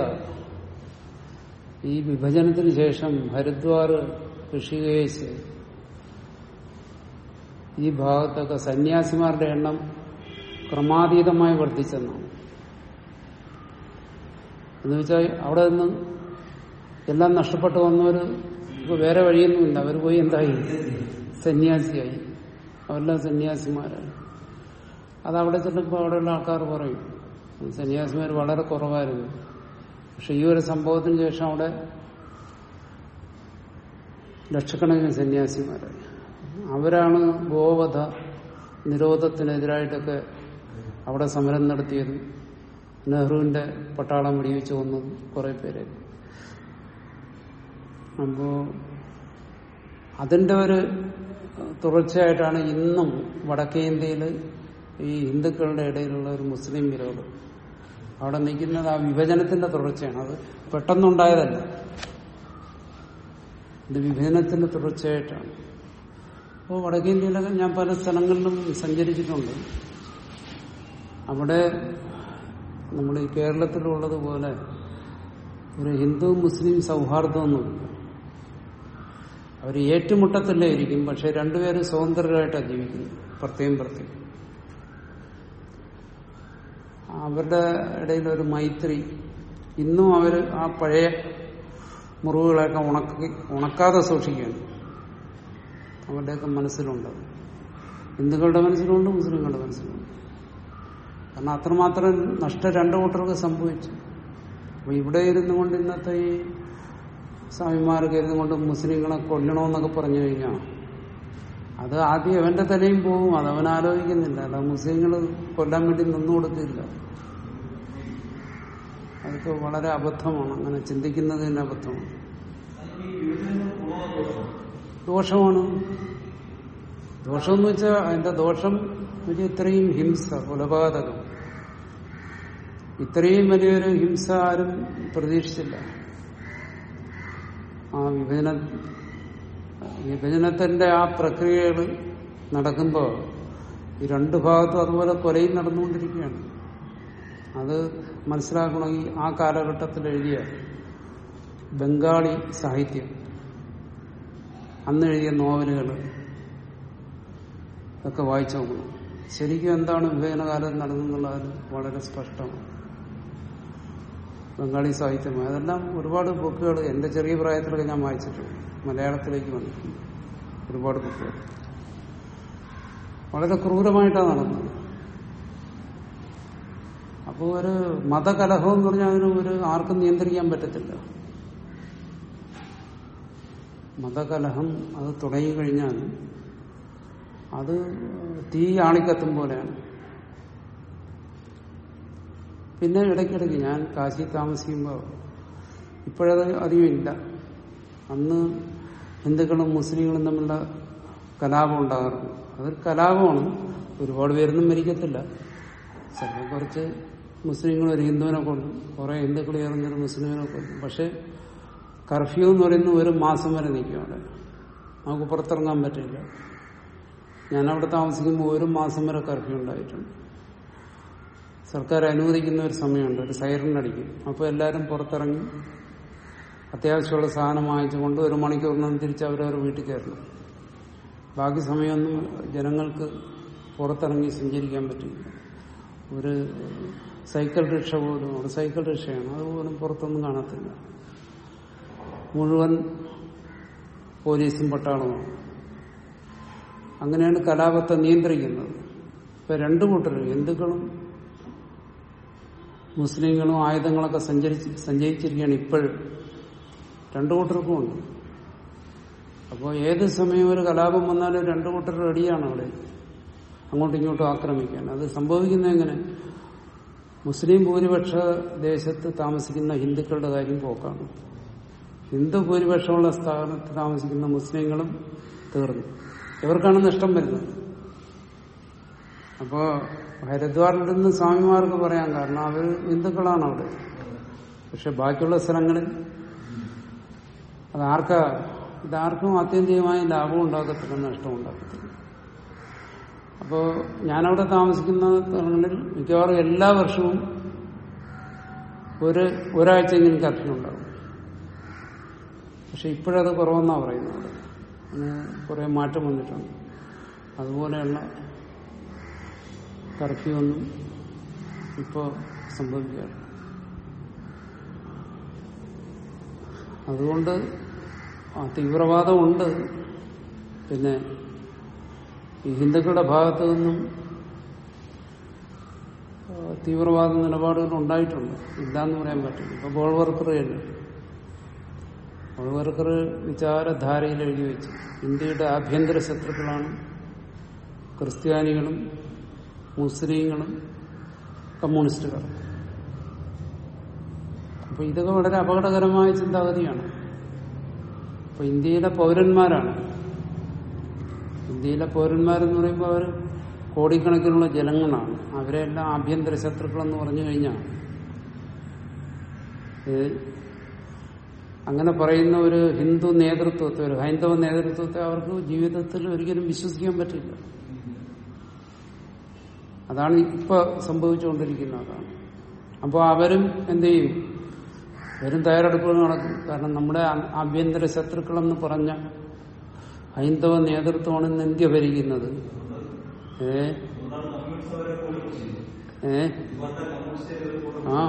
ഈ വിഭജനത്തിന് ശേഷം ഹരിദ്വാർ ഋഷികേശ് ഈ ഭാഗത്തൊക്കെ സന്യാസിമാരുടെ എണ്ണം ക്രമാതീതമായി വർദ്ധിച്ചെന്നാണ് എന്ന് വെച്ചാൽ അവിടെ നിന്ന് എല്ലാം നഷ്ടപ്പെട്ടു വന്നവര് ഇപ്പൊ വേറെ വഴിയൊന്നുമില്ല അവർ പോയി എന്തായി സന്യാസിയായി അവരെല്ലാം സന്യാസിമാരായി അതവിടെ ചെല്ലുമ്പോൾ അവിടെയുള്ള ആൾക്കാർ പറയും സന്യാസിമാർ വളരെ കുറവായിരുന്നു പക്ഷെ ഈ ഒരു സംഭവത്തിന് ശേഷം അവിടെ ലക്ഷക്കണക്കിന് സന്യാസിമാരായി അവരാണ് ഗോവധ നിരോധത്തിനെതിരായിട്ടൊക്കെ അവിടെ സമരം നടത്തിയത് നെഹ്റുവിന്റെ പട്ടാളം വെടിവെച്ച് കൊന്നത് കുറെ പേര് അപ്പോ അതിന്റെ ഒരു തുടർച്ചയായിട്ടാണ് ഇന്നും വടക്കേ ഇന്ത്യയിൽ ഈ ഹിന്ദുക്കളുടെ ഇടയിലുള്ള ഒരു മുസ്ലിം വിരോധം അവിടെ നിൽക്കുന്നത് ആ വിഭജനത്തിന്റെ തുടർച്ചയാണ് അത് പെട്ടെന്നുണ്ടായതല്ല ഇത് വിഭജനത്തിന്റെ തുടർച്ചയായിട്ടാണ് അപ്പോൾ വടക്കേ ഇന്ത്യയിലൊക്കെ ഞാൻ പല സ്ഥലങ്ങളിലും സഞ്ചരിച്ചിട്ടുണ്ട് അവിടെ നമ്മുടെ ഈ കേരളത്തിലുള്ളതുപോലെ ഒരു ഹിന്ദു മുസ്ലിം സൗഹാർദ്ദമൊന്നുമില്ല അവർ ഏറ്റുമുട്ടത്തില്ലേ ഇരിക്കും പക്ഷെ രണ്ടുപേരും സ്വതന്ത്രരായിട്ടാണ് ജീവിക്കുന്നത് പ്രത്യേകം പ്രത്യേകം അവരുടെ ഇടയിൽ ഒരു മൈത്രി ഇന്നും അവര് ആ പഴയ മുറിവുകളൊക്കെ ഉണക്കി ഉണക്കാതെ സൂക്ഷിക്കുകയാണ് അവരുടെയൊക്കെ മനസ്സിലുണ്ട് ഹിന്ദുക്കളുടെ മനസ്സിലുണ്ട് മുസ്ലിങ്ങളുടെ മനസ്സിലുണ്ട് കാരണം അത്രമാത്രം നഷ്ടം രണ്ടു കൂട്ടർക്ക് സംഭവിച്ചു അപ്പൊ ഇവിടെ ഇരുന്നു കൊണ്ട് ഇന്നത്തെ ഈ സ്വാമിമാർക്ക് ഇരുന്നു കൊണ്ട് മുസ്ലിങ്ങളെ കൊല്ലണമെന്നൊക്കെ പറഞ്ഞു കഴിഞ്ഞാൽ അത് ആദ്യം അവന്റെ തലയും പോകും അത് അവൻ ആലോചിക്കുന്നില്ല അല്ല മുസ്ലിങ്ങൾ കൊല്ലാൻ വേണ്ടി നിന്നു കൊടുക്കില്ല അതൊക്കെ വളരെ അബദ്ധമാണ് അങ്ങനെ ചിന്തിക്കുന്നത് തന്നെ അബദ്ധമാണ് ഈ വിഭജനം ഗുണമോ ദോഷമോ ദോഷമാണ് ദോഷം എന്ന് വെച്ചാൽ അതിന്റെ ദോഷം ഒരു ഇത്രയും ഹിംസ കൊലപാതകം ഇത്രയും വലിയൊരു ഹിംസ ആരും പ്രതീക്ഷിച്ചില്ല ആ വിഭജന വിഭജനത്തിന്റെ ആ പ്രക്രിയകൾ നടക്കുമ്പോൾ ഈ രണ്ടു ഭാഗത്തും അതുപോലെ കൊലയും നടന്നുകൊണ്ടിരിക്കുകയാണ് അത് മനസ്സിലാക്കണമെങ്കിൽ ആ കാലഘട്ടത്തിൽ എഴുതിയ ബംഗാളി സാഹിത്യം അന്ന് എഴുതിയ നോവലുകൾ ഒക്കെ വായിച്ചു നോക്കണം ശരിക്കും എന്താണ് വിഭജനകാലത്ത് നടന്നെന്നുള്ളത് വളരെ സ്പഷ്ടമാണ് ബംഗാളി സാഹിത്യം അതെല്ലാം ഒരുപാട് ബുക്കുകൾ എന്റെ ചെറിയ പ്രായത്തിലൊക്കെ ഞാൻ വായിച്ചിട്ടുണ്ട് മലയാളത്തിലേക്ക് വന്നിട്ടുണ്ട് ഒരുപാട് ബുക്കുകൾ വളരെ ക്രൂരമായിട്ടാണ് നടന്നത് അപ്പോൾ ഒരു മതകലഹം എന്ന് പറഞ്ഞാൽ അതിന് ഒരു ആർക്കും നിയന്ത്രിക്കാൻ പറ്റത്തില്ല മതകലഹം അത് തുടങ്ങിക്കഴിഞ്ഞാൽ അത് തീ ആളിക്കത്തും പോലെയാണ് പിന്നെ ഇടയ്ക്കിടയ്ക്ക് ഞാൻ കാശി താമസിക്കുമ്പോൾ ഇപ്പോഴത് അധികം ഇല്ല അന്ന് ഹിന്ദുക്കളും മുസ്ലിങ്ങളും തമ്മിലുള്ള കലാപം ഉണ്ടാകാറുണ്ട് അതൊരു കലാപമാണ് ഒരുപാട് പേരൊന്നും മരിക്കത്തില്ല ചിലപ്പോൾ കുറച്ച് മുസ്ലിങ്ങൾ ഒരു ഹിന്ദുവിനെ കൊല്ലും കുറെ ഹിന്ദുക്കൾ ചേർന്നൊരു മുസ്ലിമിനെ കൊല്ലും പക്ഷെ കർഫ്യൂ എന്ന് പറയുന്ന ഒരു മാസം വരെ നിൽക്കും അവിടെ നമുക്ക് പുറത്തിറങ്ങാൻ പറ്റില്ല ഞാൻ അവിടെ താമസിക്കുമ്പോൾ ഒരു മാസം വരെ കർഫ്യൂ ഉണ്ടായിട്ടുണ്ട് സർക്കാർ അനുവദിക്കുന്ന ഒരു സമയമുണ്ട് ഒരു സൈറൺ അടിക്കും അപ്പോൾ എല്ലാവരും പുറത്തിറങ്ങി അത്യാവശ്യമുള്ള സാധനം വാങ്ങിച്ചുകൊണ്ട് ഒരു മണിക്കൂറിനകം തിരിച്ച് അവരവർ വീട്ടിൽ കയറണം ബാക്കി സമയമൊന്നും ജനങ്ങൾക്ക് പുറത്തിറങ്ങി സഞ്ചരിക്കാൻ പറ്റില്ല ഒരു സൈക്കിൾ റിക്ഷ പോലും അവിടെ സൈക്കിൾ റിക്ഷയാണ് അതുപോലും പുറത്തൊന്നും കാണത്തില്ല മുഴുവൻ പോലീസും പട്ടാളമാണ് അങ്ങനെയാണ് കലാപത്തെ നിയന്ത്രിക്കുന്നത് ഇപ്പൊ രണ്ടു കൂട്ടരും ഹിന്ദുക്കളും മുസ്ലിങ്ങളും ആയുധങ്ങളൊക്കെ സഞ്ചരിച്ച് സഞ്ചരിച്ചിരിക്കുകയാണ് ഇപ്പോഴും രണ്ടു കൂട്ടർക്കും ഉണ്ട് അപ്പോൾ ഏത് സമയം ഒരു കലാപം വന്നാലും രണ്ടു കൂട്ടർ റെഡിയാണ് അവിടെ അങ്ങോട്ടും ഇങ്ങോട്ടും ആക്രമിക്കാൻ അത് സംഭവിക്കുന്നത് എങ്ങനെ മുസ്ലിം ഭൂരിപക്ഷ ദേശത്ത് താമസിക്കുന്ന ഹിന്ദുക്കളുടെ കാര്യം പോക്കാണ് ഹിന്ദു ഭൂരിപക്ഷമുള്ള സ്ഥാനത്ത് താമസിക്കുന്ന മുസ്ലിങ്ങളും തീർന്നു ഇവർക്കാണ് നഷ്ടം വരുന്നത് അപ്പോ ഹരിദ്വാറിൽ നിന്ന് സ്വാമിമാർക്ക് പറയാൻ കാരണം അവർ ഹിന്ദുക്കളാണ് അവിടെ പക്ഷെ ബാക്കിയുള്ള സ്ഥലങ്ങളിൽ അതാർക്കാ ഇതാർക്കും ആത്യന്തികമായി ലാഭം ഉണ്ടാക്കത്തില്ല നഷ്ടം ഉണ്ടാക്കത്തില്ല അപ്പോ ഞാനവിടെ താമസിക്കുന്ന സ്ഥലങ്ങളിൽ മിക്കവാറും എല്ലാ വർഷവും ഒരു ഒരാഴ്ചയെങ്കിലും കർഫ്യൂ ഉണ്ടാകും പക്ഷെ ഇപ്പോഴത് കുറവെന്നാ പറയുന്നത് അവിടെ അതിന് കുറെ മാറ്റം വന്നിട്ടുണ്ട് അതുപോലെയുള്ള കർഫ്യൂ ഒന്നും ഇപ്പോൾ സംഭവിക്കാറ് അതുകൊണ്ട് ആ തീവ്രവാദം ഉണ്ട് പിന്നെ ഈ ഹിന്ദുക്കളുടെ ഭാഗത്തു നിന്നും ആ, തീവ്രവാദ നിലപാടുകൾ ഉണ്ടായിട്ടുണ്ട് ഇല്ലാന്ന് പറയാൻ പറ്റില്ല ഇപ്പൊ ഗോൾവർക്കർ തന്നെ ഗോൾവർക്കർ വിചാരധാരയിൽ എഴുതി വെച്ചു ഇന്ത്യയുടെ ആഭ്യന്തര ശത്രുക്കളാണ് ക്രിസ്ത്യാനികളും മുസ്ലിങ്ങളും കമ്മ്യൂണിസ്റ്റുകൾ അപ്പൊ ഇതൊക്കെ വളരെ അപകടകരമായ ചിന്താഗതിയാണ് അപ്പൊ ഇന്ത്യയിലെ പൗരന്മാരാണ് ഇന്ത്യയിലെ പൗരന്മാരെന്ന് പറയുമ്പോൾ അവർ കോടിക്കണക്കിനുള്ള ജനങ്ങളാണ് അവരെല്ലാം ആഭ്യന്തര ശത്രുക്കളെന്ന് പറഞ്ഞു കഴിഞ്ഞാൽ ഏ, അങ്ങനെ പറയുന്ന ഒരു ഹിന്ദു നേതൃത്വത്തെ ഒരു ഹൈന്ദവ നേതൃത്വത്തെ അവർക്ക് ജീവിതത്തിൽ ഒരിക്കലും വിശ്വസിക്കാൻ പറ്റില്ല അതാണ് ഇപ്പൊ സംഭവിച്ചുകൊണ്ടിരിക്കുന്ന അതാണ് അപ്പോൾ അവരും എന്ത് ചെയ്യും അവരും തയ്യാറെടുപ്പുകൾ നടക്കും കാരണം നമ്മുടെ ആ- ആഭ്യന്തര ശത്രുക്കളെന്ന് പറഞ്ഞ ഹൈന്ദവ നേതൃത്വമാണ് ഇന്ന് ഇന്ത്യ ഭരിക്കുന്നത് ഏ അതുകൊണ്ടാണ് കമ്മ്യൂണിസ്റ്റ് അവരെ പോലും ഏ ഇവരുടെ കമ്മ്യൂണിസ്റ്റ് അവരെ പോലും ആ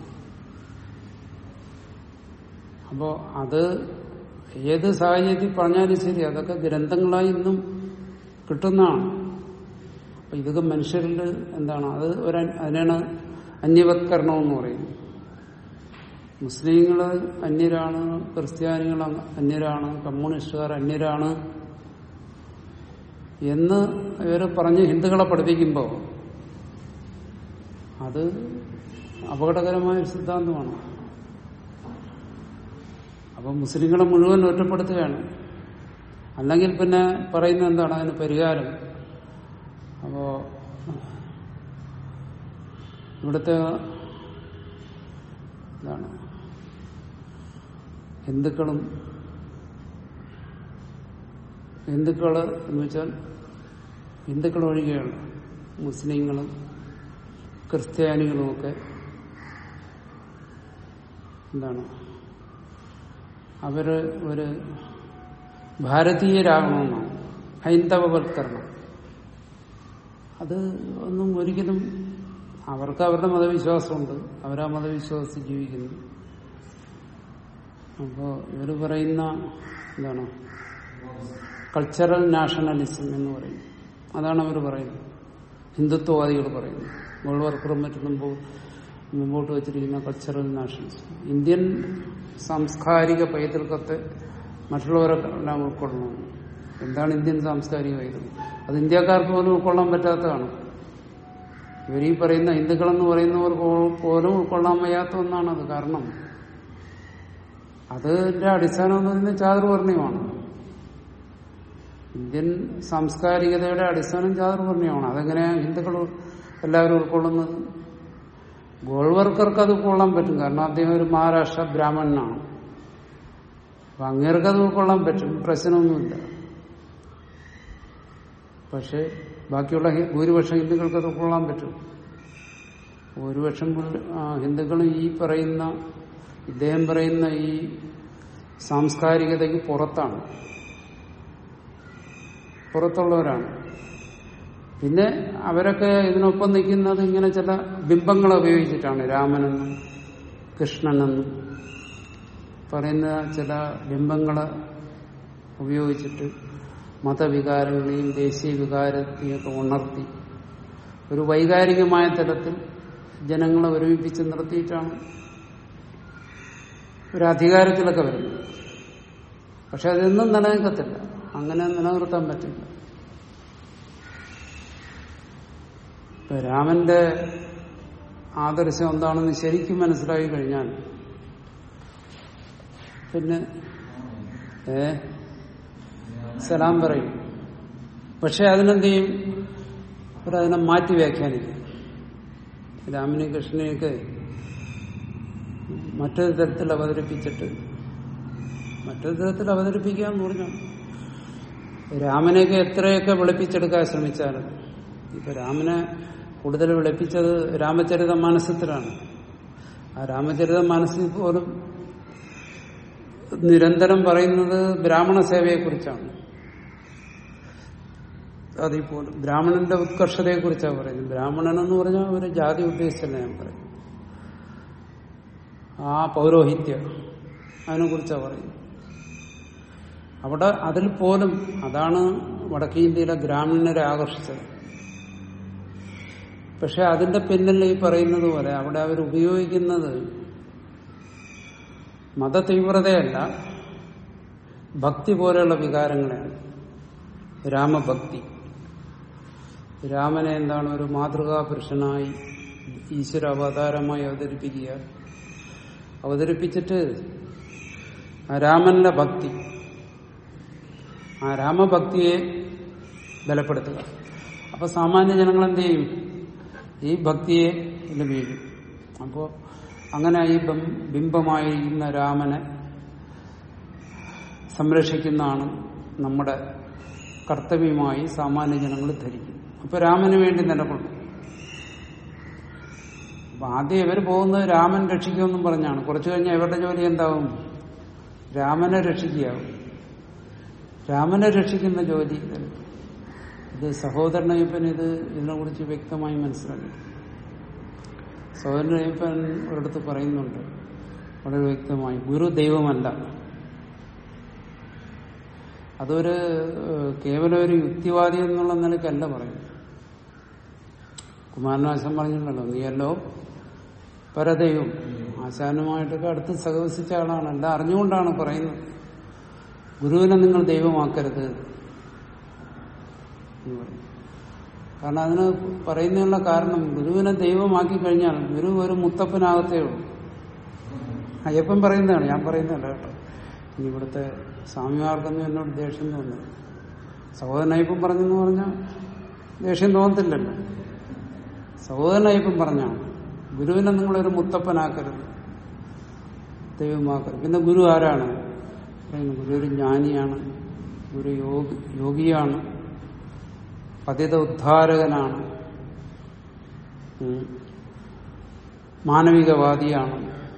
അപ്പോ അത് ഏത് സാഹചര്യത്തിൽ പറഞ്ഞാലും ശരി അതൊക്കെ ഗ്രന്ഥങ്ങളായി ഇന്നും കിട്ടുന്നതാണ് അപ്പൊ ഇതൊക്കെ മനുഷ്യരിൽ എന്താണ് അത് ഒരു അതിനാണ് അന്യവത്കരണം എന്ന് പറയുന്നത് മുസ്ലിങ്ങൾ അന്യരാണ് ക്രിസ്ത്യാനികൾ അന്യരാണ് കമ്മ്യൂണിസ്റ്റുകാർ അന്യരാണ് എന്ന് ഇവർ പറഞ്ഞ് ഹിന്ദുക്കളെ പഠിപ്പിക്കുമ്പോൾ അത് അപകടകരമായ ഒരു സിദ്ധാന്തമാണ് അപ്പം മുസ്ലിങ്ങളെ മുഴുവൻ ഒറ്റപ്പെടുത്തുകയാണ് അല്ലെങ്കിൽ പിന്നെ പറയുന്നത് എന്താണ് അതിന് പരിഹാരം അപ്പോ ഇവിടുത്തെ എന്താണ് ഹിന്ദുക്കളും ഹിന്ദുക്കള് എന്ന് വെച്ചാൽ ഹിന്ദുക്കൾ ഒഴികെയുള്ള മുസ്ലിങ്ങളും ക്രിസ്ത്യാനികളുമൊക്കെ എന്താണ് അവര് ഒരു ഭാരതീയരാകണമെന്നാണ് ഹൈന്ദവവൽക്കരണം അത് ഒന്നും ഒരിക്കലും അവർക്ക് അവരുടെ മതവിശ്വാസമുണ്ട് അവരാ മതവിശ്വാസത്തിൽ ജീവിക്കുന്നു അപ്പോ ഇവര് പറയുന്ന എന്താണ് കൾച്ചറൽ നാഷണലിസം എന്ന് പറയും അതാണ് അവർ പറയുന്നത് ഹിന്ദുത്വവാദികൾ പറയുന്നത് ഗോൾവർക്കറും മറ്റും മുമ്പ് മുമ്പോട്ട് വച്ചിരിക്കുന്ന കൾച്ചറൽ നാഷണലിസം ഇന്ത്യൻ സാംസ്കാരിക പൈതൃകത്തെ മറ്റുള്ളവരെല്ലാം ഉൾക്കൊള്ളണം എന്താണ് ഇന്ത്യൻ സാംസ്കാരിക പൈതൃകം അത് ഇന്ത്യക്കാർക്ക് പോലും ഉൾക്കൊള്ളാൻ പറ്റാത്തതാണ് ഇവർ ഈ പറയുന്ന ഹിന്ദുക്കളെന്ന് പറയുന്നവർ പോലും ഉൾക്കൊള്ളാൻ വയ്യാത്ത ഒന്നാണത് കാരണം അതിന്റെ അടിസ്ഥാനം എന്ന് പറയുന്നത് ചാതുർവർണ്ണയമാണ് ഇന്ത്യൻ സാംസ്കാരികതയുടെ അടിസ്ഥാനം ചാതുർവർണ്ണയമാണ് അതെങ്ങനെയാ ഹിന്ദുക്കൾ എല്ലാവരും ഉൾക്കൊള്ളുന്നത് ഗോൾവർക്കർക്ക് അത് ഉൾക്കൊള്ളാൻ പറ്റും കാരണം അദ്ദേഹം ഒരു മഹാരാഷ്ട്ര ബ്രാഹ്മണനാണ് അപ്പൊ അങ്ങേർക്ക് അത് ഉൾക്കൊള്ളാൻ പറ്റും പ്രശ്നമൊന്നുമില്ല പക്ഷെ ബാക്കിയുള്ള ഹി- ഭൂരിപക്ഷം ഹിന്ദുക്കൾക്ക് അത് ഉൾക്കൊള്ളാൻ പറ്റും ഭൂരിപക്ഷം പുള്ള- ആ, ഹിന്ദുക്കളും ഈ പറയുന്ന ഇദ്ദേഹം പറയുന്ന ഈ സാംസ്കാരികതയ്ക്ക് പുറത്താണ് പുറത്തുള്ളവരാണ് പിന്നെ അവരൊക്കെ ഇതിനൊപ്പം നിൽക്കുന്നത് ഇങ്ങനെ ചില ബിംബങ്ങളെ ഉപയോഗിച്ചിട്ടാണ് രാമനെന്നും കൃഷ്ണനെന്നും പറയുന്ന ചില ബിംബങ്ങളെ ഉപയോഗിച്ചിട്ട് മതവികാരങ്ങളെയും ദേശീയ വികാരത്തെയൊക്കെ ഉണർത്തി ഒരു വൈകാരികമായ തലത്തിൽ ജനങ്ങളെ ഒരുമിപ്പിച്ച് നിർത്തിയിട്ടാണ് ഒരു അധികാരത്തിലൊക്കെ വരുന്നത് പക്ഷെ അതൊന്നും നിലനിൽക്കത്തില്ല അങ്ങനെ നിലനിർത്താൻ പറ്റില്ല ഇപ്പൊ രാമന്റെ ആദർശം എന്താണെന്ന് ശരിക്കും മനസ്സിലാക്കി കഴിഞ്ഞാൽ പിന്നെ ഏ സലാം പറയും പക്ഷെ അതിനെന്ത് ചെയ്യും അവരതിനെ മാറ്റി വ്യാഖ്യാനിക്കും രാമനെയും കൃഷ്ണനെയൊക്കെ മറ്റൊരു തരത്തിൽ അവതരിപ്പിച്ചിട്ട് മറ്റൊരു തരത്തിൽ അവതരിപ്പിക്കുക എന്ന് പറഞ്ഞാൽ രാമനെയൊക്കെ എത്രയൊക്കെ വെളുപ്പിച്ചെടുക്കാൻ ശ്രമിച്ചാലും ഇപ്പൊ രാമനെ കൂടുതൽ വെളുപ്പിച്ചത് രാമചരിത മാനസത്തിലാണ് ആ രാമചരിത മാനസത്തിൽ പോലും നിരന്തരം പറയുന്നത് ബ്രാഹ്മണ സേവയെക്കുറിച്ചാണ് അതിൽ പോലും ബ്രാഹ്മണന്റെ ഉത്കർഷതയെ കുറിച്ചാണ് പറയുന്നത് ബ്രാഹ്മണൻ എന്ന് പറഞ്ഞാൽ ഒരു ജാതി ഉദ്ദേശിച്ചല്ല ഞാൻ പറയും ആ പൗരോഹിത്യം അതിനെ കുറിച്ചാണ് പറയുന്നത് അവിടെ അതിൽ പോലും അതാണ് വടക്കേ ഇന്ത്യയിലെ ഗ്രാമീണരെ ആകർഷിച്ചത് പക്ഷെ അതിന്റെ പിന്നിൽ ഈ പറയുന്നത് പോലെ അവിടെ അവർ ഉപയോഗിക്കുന്നത് മതതീവ്രതയല്ല ഭക്തി പോലെയുള്ള വികാരങ്ങളെയാണ് രാമഭക്തി രാമനെ എന്താണ് ഒരു മാതൃകാ പുരുഷനായി ഈശ്വര അവതാരമായി അവതരിപ്പിക്കുക അവതരിപ്പിച്ചിട്ട് ആ രാമന്റെ ഭക്തി ആ രാമഭക്തിയെ ബലപ്പെടുത്തുക അപ്പൊ സാമാന്യ ജനങ്ങൾ എന്ത് ചെയ്യും ഈ ഭക്തിയെ ഇതിൽ വീഴും അപ്പോ അങ്ങനെ ഈ ബം- ബിംബമായിരിക്കുന്ന രാമനെ സംരക്ഷിക്കുന്നതാണ് നമ്മുടെ കർത്തവ്യമായി സാമാന്യ ജനങ്ങൾ ധരിക്കും അപ്പൊ രാമന് വേണ്ടി നിലകൊള്ളും അപ്പൊ ആദ്യം ഇവർ പോകുന്നത് രാമൻ രക്ഷിക്കുമെന്നും പറഞ്ഞാണ് കുറച്ചു കഴിഞ്ഞാൽ ഇവരുടെ ജോലി എന്താവും രാമനെ രക്ഷിക്കുകയാവും രാമനെ രക്ഷിക്കുന്ന ജോലി ഇതല്ല. ഇത് സഹോദരനയ്യപ്പൻ ഇത് ഇതിനെക്കുറിച്ച് വ്യക്തമായി മനസ്സിലാക്കി സഹോദരനയ്യപ്പൻ ഒരിടത്ത് പറയുന്നുണ്ട് വളരെ വ്യക്തമായി ഗുരു ദൈവമല്ല അതൊരു ഏഹ്, കേവലം ഒരു യുക്തിവാദി എന്നുള്ള നിലയ്ക്കല്ല പറയുന്നത് കുമാരനാശം പറഞ്ഞിട്ടുണ്ടല്ലോ നീയല്ലോ പരദൈവം ആശാനുമായിട്ടൊക്കെ അടുത്ത് സഹവസിച്ച ആളാണ് എല്ലാം അറിഞ്ഞുകൊണ്ടാണ് പറയുന്നത് ഗുരുവിനെ നിങ്ങൾ ദൈവമാക്കരുത് എന്ന് പറയും കാരണം അതിന് പറയുന്നതിനുള്ള കാരണം ഗുരുവിനെ ദൈവമാക്കി കഴിഞ്ഞാൽ ഗുരു ഒരു മുത്തപ്പനാകത്തേ ഉള്ളൂ അയ്യപ്പൻ പറയുന്നതാണ് ഞാൻ പറയുന്നതല്ല കേട്ടോ ഇനി ഇവിടുത്തെ സ്വാമിമാർക്കൊന്നും എന്നോട് ദേഷ്യം തോന്നുന്നു സഹോദരൻ അയ്യപ്പൻ പറഞ്ഞെന്ന് പറഞ്ഞാൽ ദേഷ്യം തോന്നത്തില്ലല്ലോ സഹോദരൻ അയ്യപ്പൻ പറഞ്ഞാണ് ഗുരുവിനെ നിങ്ങളൊരു മുത്തപ്പനാക്കരുത് ദൈവമാക്കരുത് പിന്നെ ഗുരു ആരാണ് പറയുന്നു ഗുരു ഒരു ജ്ഞാനിയാണ് ഗുരു യോഗി യോഗിയാണ് പതിത ഉദ്ധാരകനാണ് ഉം. മാനവികവാദിയാണ്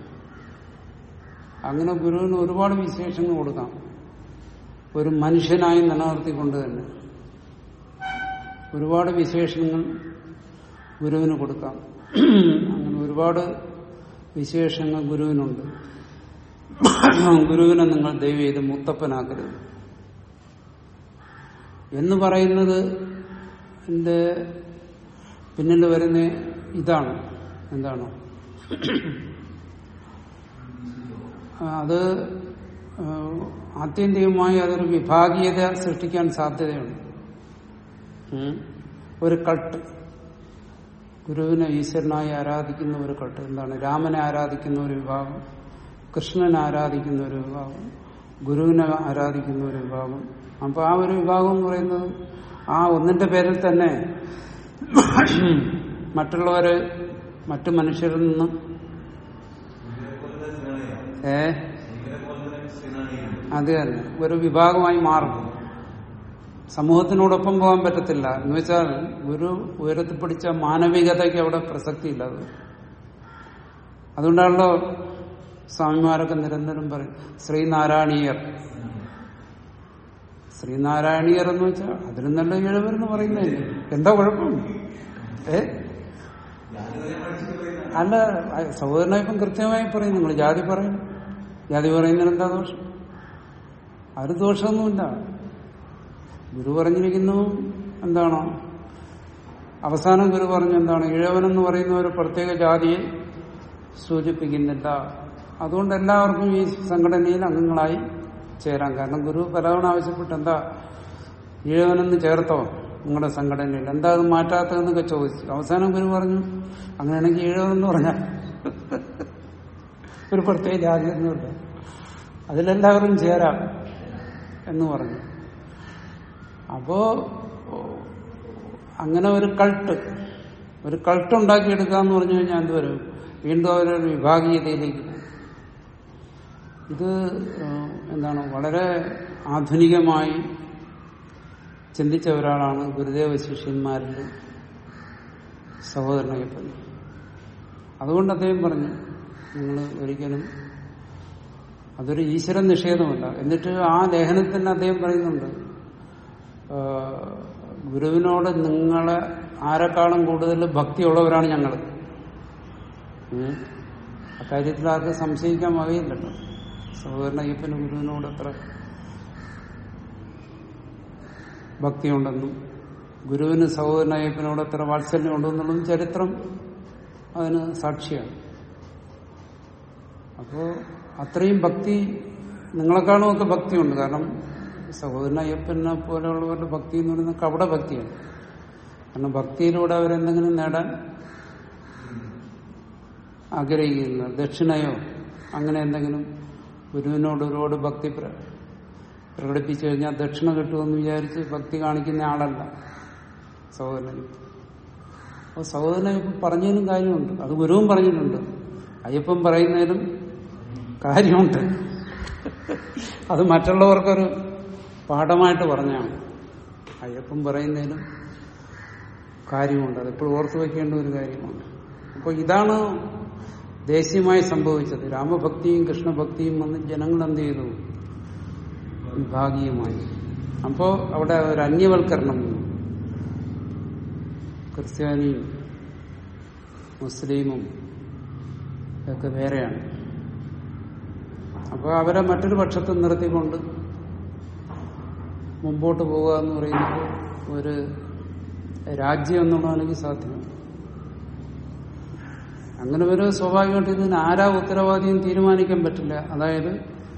അങ്ങനെ ഗുരുവിന് ഒരുപാട് വിശേഷങ്ങൾ കൊടുക്കാം ഒരു മനുഷ്യനായി നിലനിർത്തിക്കൊണ്ട് തന്നെ ഒരുപാട് വിശേഷങ്ങൾ ഗുരുവിന് കൊടുക്കാം അങ്ങനെ ഒരുപാട് വിശേഷങ്ങൾ ഗുരുവിനുണ്ട് ഗുരുവിനെ നിങ്ങൾ ദൈവം ചെയ്ത് മുത്തപ്പനാക്കരുത് എന്ന് പറയുന്നത് എന്റെ പിന്നിൽ വരുന്ന ഇതാണ് എന്താണ് ആ, അത് ആ, ആത്യന്തികമായി അതൊരു വിഭാഗീയത സൃഷ്ടിക്കാൻ സാധ്യതയുണ്ട് ഉം. ഒരു കട്ട് ഗുരുവിനെ ഈശ്വരനായി ആരാധിക്കുന്ന ഒരു കട്ട് എന്താണ് രാമനെ ആരാധിക്കുന്ന ഒരു വിഭാഗം കൃഷ്ണനെ ആരാധിക്കുന്ന ഒരു വിഭാഗം ഗുരുവിനെ ആരാധിക്കുന്ന ഒരു വിഭാഗം അപ്പൊ ആ ഒരു വിഭാഗം എന്ന് പറയുന്നത് ആ ഒന്നിന്റെ പേരിൽ തന്നെ മറ്റുള്ളവര് മറ്റു മനുഷ്യരിൽ നിന്നും ഏ അത് തന്നെ ഒരു വിഭാഗമായി മാറും സമൂഹത്തിനോടൊപ്പം പോകാൻ പറ്റത്തില്ല എന്ന് വെച്ചാൽ ഗുരു ഉയരത്തിപ്പിടിച്ച മാനവികതയ്ക്ക് അവിടെ പ്രസക്തിയില്ല അത് അതുകൊണ്ടാണല്ലോ സ്വാമിമാരൊക്കെ നിരന്തരം പറയും ശ്രീനാരായണീയർ ശ്രീനാരായണീയർ എന്ന് വെച്ചാൽ അതിലും നല്ല ഇഴവരെന്ന് പറയുന്നതല്ലേ എന്താ കുഴപ്പം ഏ അല്ല സഹോദരനെ ഇപ്പം കൃത്യമായി പറയും നിങ്ങൾ ജാതി പറയും ജാതി പറയുന്നതിന് എന്താ ദോഷം അതിന് ദോഷമൊന്നുമില്ല ഗുരു പറഞ്ഞിരിക്കുന്നു എന്താണോ അവസാനം ഗുരു പറഞ്ഞു എന്താണ് ഇഴവനെന്ന് പറയുന്ന ഒരു പ്രത്യേക ജാതിയെ സൂചിപ്പിക്കുന്നില്ല അതുകൊണ്ട് എല്ലാവർക്കും ഈ സംഘടനയിൽ അംഗങ്ങളായി ചേരാം കാരണം ഗുരു പലവണ ആവശ്യപ്പെട്ട് എന്താ ഈഴവനെന്ന് ചേർത്തോ നിങ്ങളുടെ സംഘടനയിൽ എന്താ അത് മാറ്റാത്തതെന്നൊക്കെ ചോദിച്ചു അവസാനം ഗുരു പറഞ്ഞു അങ്ങനെയാണെങ്കിൽ ഈഴവനെന്ന് പറഞ്ഞാൽ ഒരു പ്രത്യേക ജാതി ഒന്നുമില്ല അതിലെല്ലാവരും ചേരാം എന്ന് പറഞ്ഞു അപ്പോ അങ്ങനെ ഒരു കൾട്ട് ഒരു കൾട്ട് ഉണ്ടാക്കിയെടുക്കുക എന്ന് പറഞ്ഞു കഴിഞ്ഞാൽ എന്തുവരും വീണ്ടും അവരൊരു വിഭാഗീയതയിലേക്ക് പോകും ഇത് ഏഹ്, എന്താണ് വളരെ ആധുനികമായി ചിന്തിച്ച ഒരാളാണ് ഗുരുദേവ ശിഷ്യന്മാരിൽ സഹോദരനയ്യപ്പൻ അതുകൊണ്ട് അദ്ദേഹം പറഞ്ഞു നിങ്ങൾ ഒരിക്കലും അതൊരു ഈശ്വര നിഷേധമല്ല എന്നിട്ട് ആ ലേഖനത്തിൽ അദ്ദേഹം പറയുന്നുണ്ട് ആ, ഗുരുവിനോട് നിങ്ങളെ ആരെക്കാളും കൂടുതൽ ഭക്തിയുള്ളവരാണ് ഞങ്ങൾ അക്കാര്യത്തിൽ ആർക്കും സംശയിക്കാൻ വകയില്ലല്ലോ സഹോദരൻ അയ്യപ്പന് ഗുരുവിനോട് എത്ര ഭക്തിയുണ്ടെന്നും ഗുരുവിന് സഹോദരൻ അയ്യപ്പനോട് എത്ര വാത്സല്യം ഉണ്ടെന്നുള്ളതും ചരിത്രം അതിന് സാക്ഷിയാണ് അപ്പോ അത്രയും ഭക്തി നിങ്ങളെക്കാളും ഒക്കെ ഭക്തിയുണ്ട് കാരണം സഹോദരൻ അയ്യപ്പനെ പോലെയുള്ളവരുടെ ഭക്തി എന്ന് പറയുന്നത് കപട ഭക്തിയാണ് കാരണം ഭക്തിയിലൂടെ അവരെന്തെങ്കിലും നേടാൻ ആഗ്രഹിക്കുന്ന ദക്ഷിണയോ അങ്ങനെ എന്തെങ്കിലും ഗുരുവിനോട് ഒരുപാട് ഭക്തി പ്ര- പ്രകടിപ്പിച്ചു കഴിഞ്ഞാൽ ദക്ഷിണ കിട്ടുമെന്ന് വിചാരിച്ച് ഭക്തി കാണിക്കുന്ന ആളല്ല സഹോദരൻ അപ്പോൾ സഹോദരൻ അയ്യപ്പൻ പറഞ്ഞതിനും കാര്യമുണ്ട് അത് ഗുരുവും പറഞ്ഞിട്ടുണ്ട് അയ്യപ്പൻ പറയുന്നതിലും കാര്യമുണ്ട് അത് മറ്റുള്ളവർക്കൊരു പാഠമായിട്ട് പറഞ്ഞാണ് അയ്യപ്പൻ പറയുന്നതിലും കാര്യമുണ്ട് അതെപ്പോഴും ഓർത്തു വയ്ക്കേണ്ട ഒരു കാര്യമാണ് അപ്പോൾ ഇതാണ് ദേശീയമായി സംഭവിച്ചത് രാമഭക്തിയും കൃഷ്ണഭക്തിയും വന്ന് ജനങ്ങൾ എന്ത് ചെയ്തു വിഭാഗീയമായി അപ്പോ അവിടെ ഒരു അന്യവൽക്കരണം വന്നു ക്രിസ്ത്യാനിയും മുസ്ലിമും ഒക്കെ വേറെയാണ് അപ്പോൾ അവരെ മറ്റൊരു പക്ഷത്ത് നിർത്തിക്കൊണ്ട് മുമ്പോട്ട് പോകുക എന്ന് പറയുന്നത് ഒരു രാജ്യം എന്നുള്ളതാണെങ്കിൽ സാധ്യമല്ല അങ്ങനെ ഒരു സ്വാഭാവികമായിട്ട് ഇതിന് ആരാ ഉത്തരവാദിയും തീരുമാനിക്കാൻ പറ്റില്ല അതായത്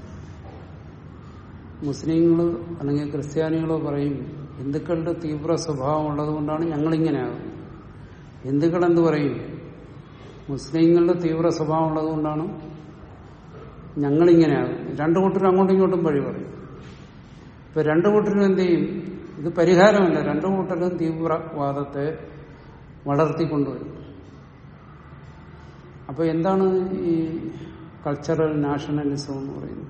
മുസ്ലിങ്ങൾ അല്ലെങ്കിൽ ക്രിസ്ത്യാനികളോ പറയും ഹിന്ദുക്കളുടെ തീവ്ര സ്വഭാവം ഉള്ളത് കൊണ്ടാണ് ഞങ്ങളിങ്ങനെയാകുന്നത് ഹിന്ദുക്കൾ എന്ത് പറയും മുസ്ലിങ്ങളുടെ തീവ്ര സ്വഭാവം ഉള്ളത് കൊണ്ടാണ് ഞങ്ങളിങ്ങനെയാകും രണ്ടു കൂട്ടരും അങ്ങോട്ടും ഇങ്ങോട്ടും വഴി പറയും ഇപ്പൊ രണ്ടു കൂട്ടരും എന്ത് ചെയ്യും ഇത് പരിഹാരമല്ല രണ്ടു കൂട്ടരും തീവ്രവാദത്തെ വളർത്തിക്കൊണ്ടുവരും അപ്പൊ എന്താണ് ഈ കൾച്ചറൽ നാഷണലിസം എന്ന് പറയുന്നത്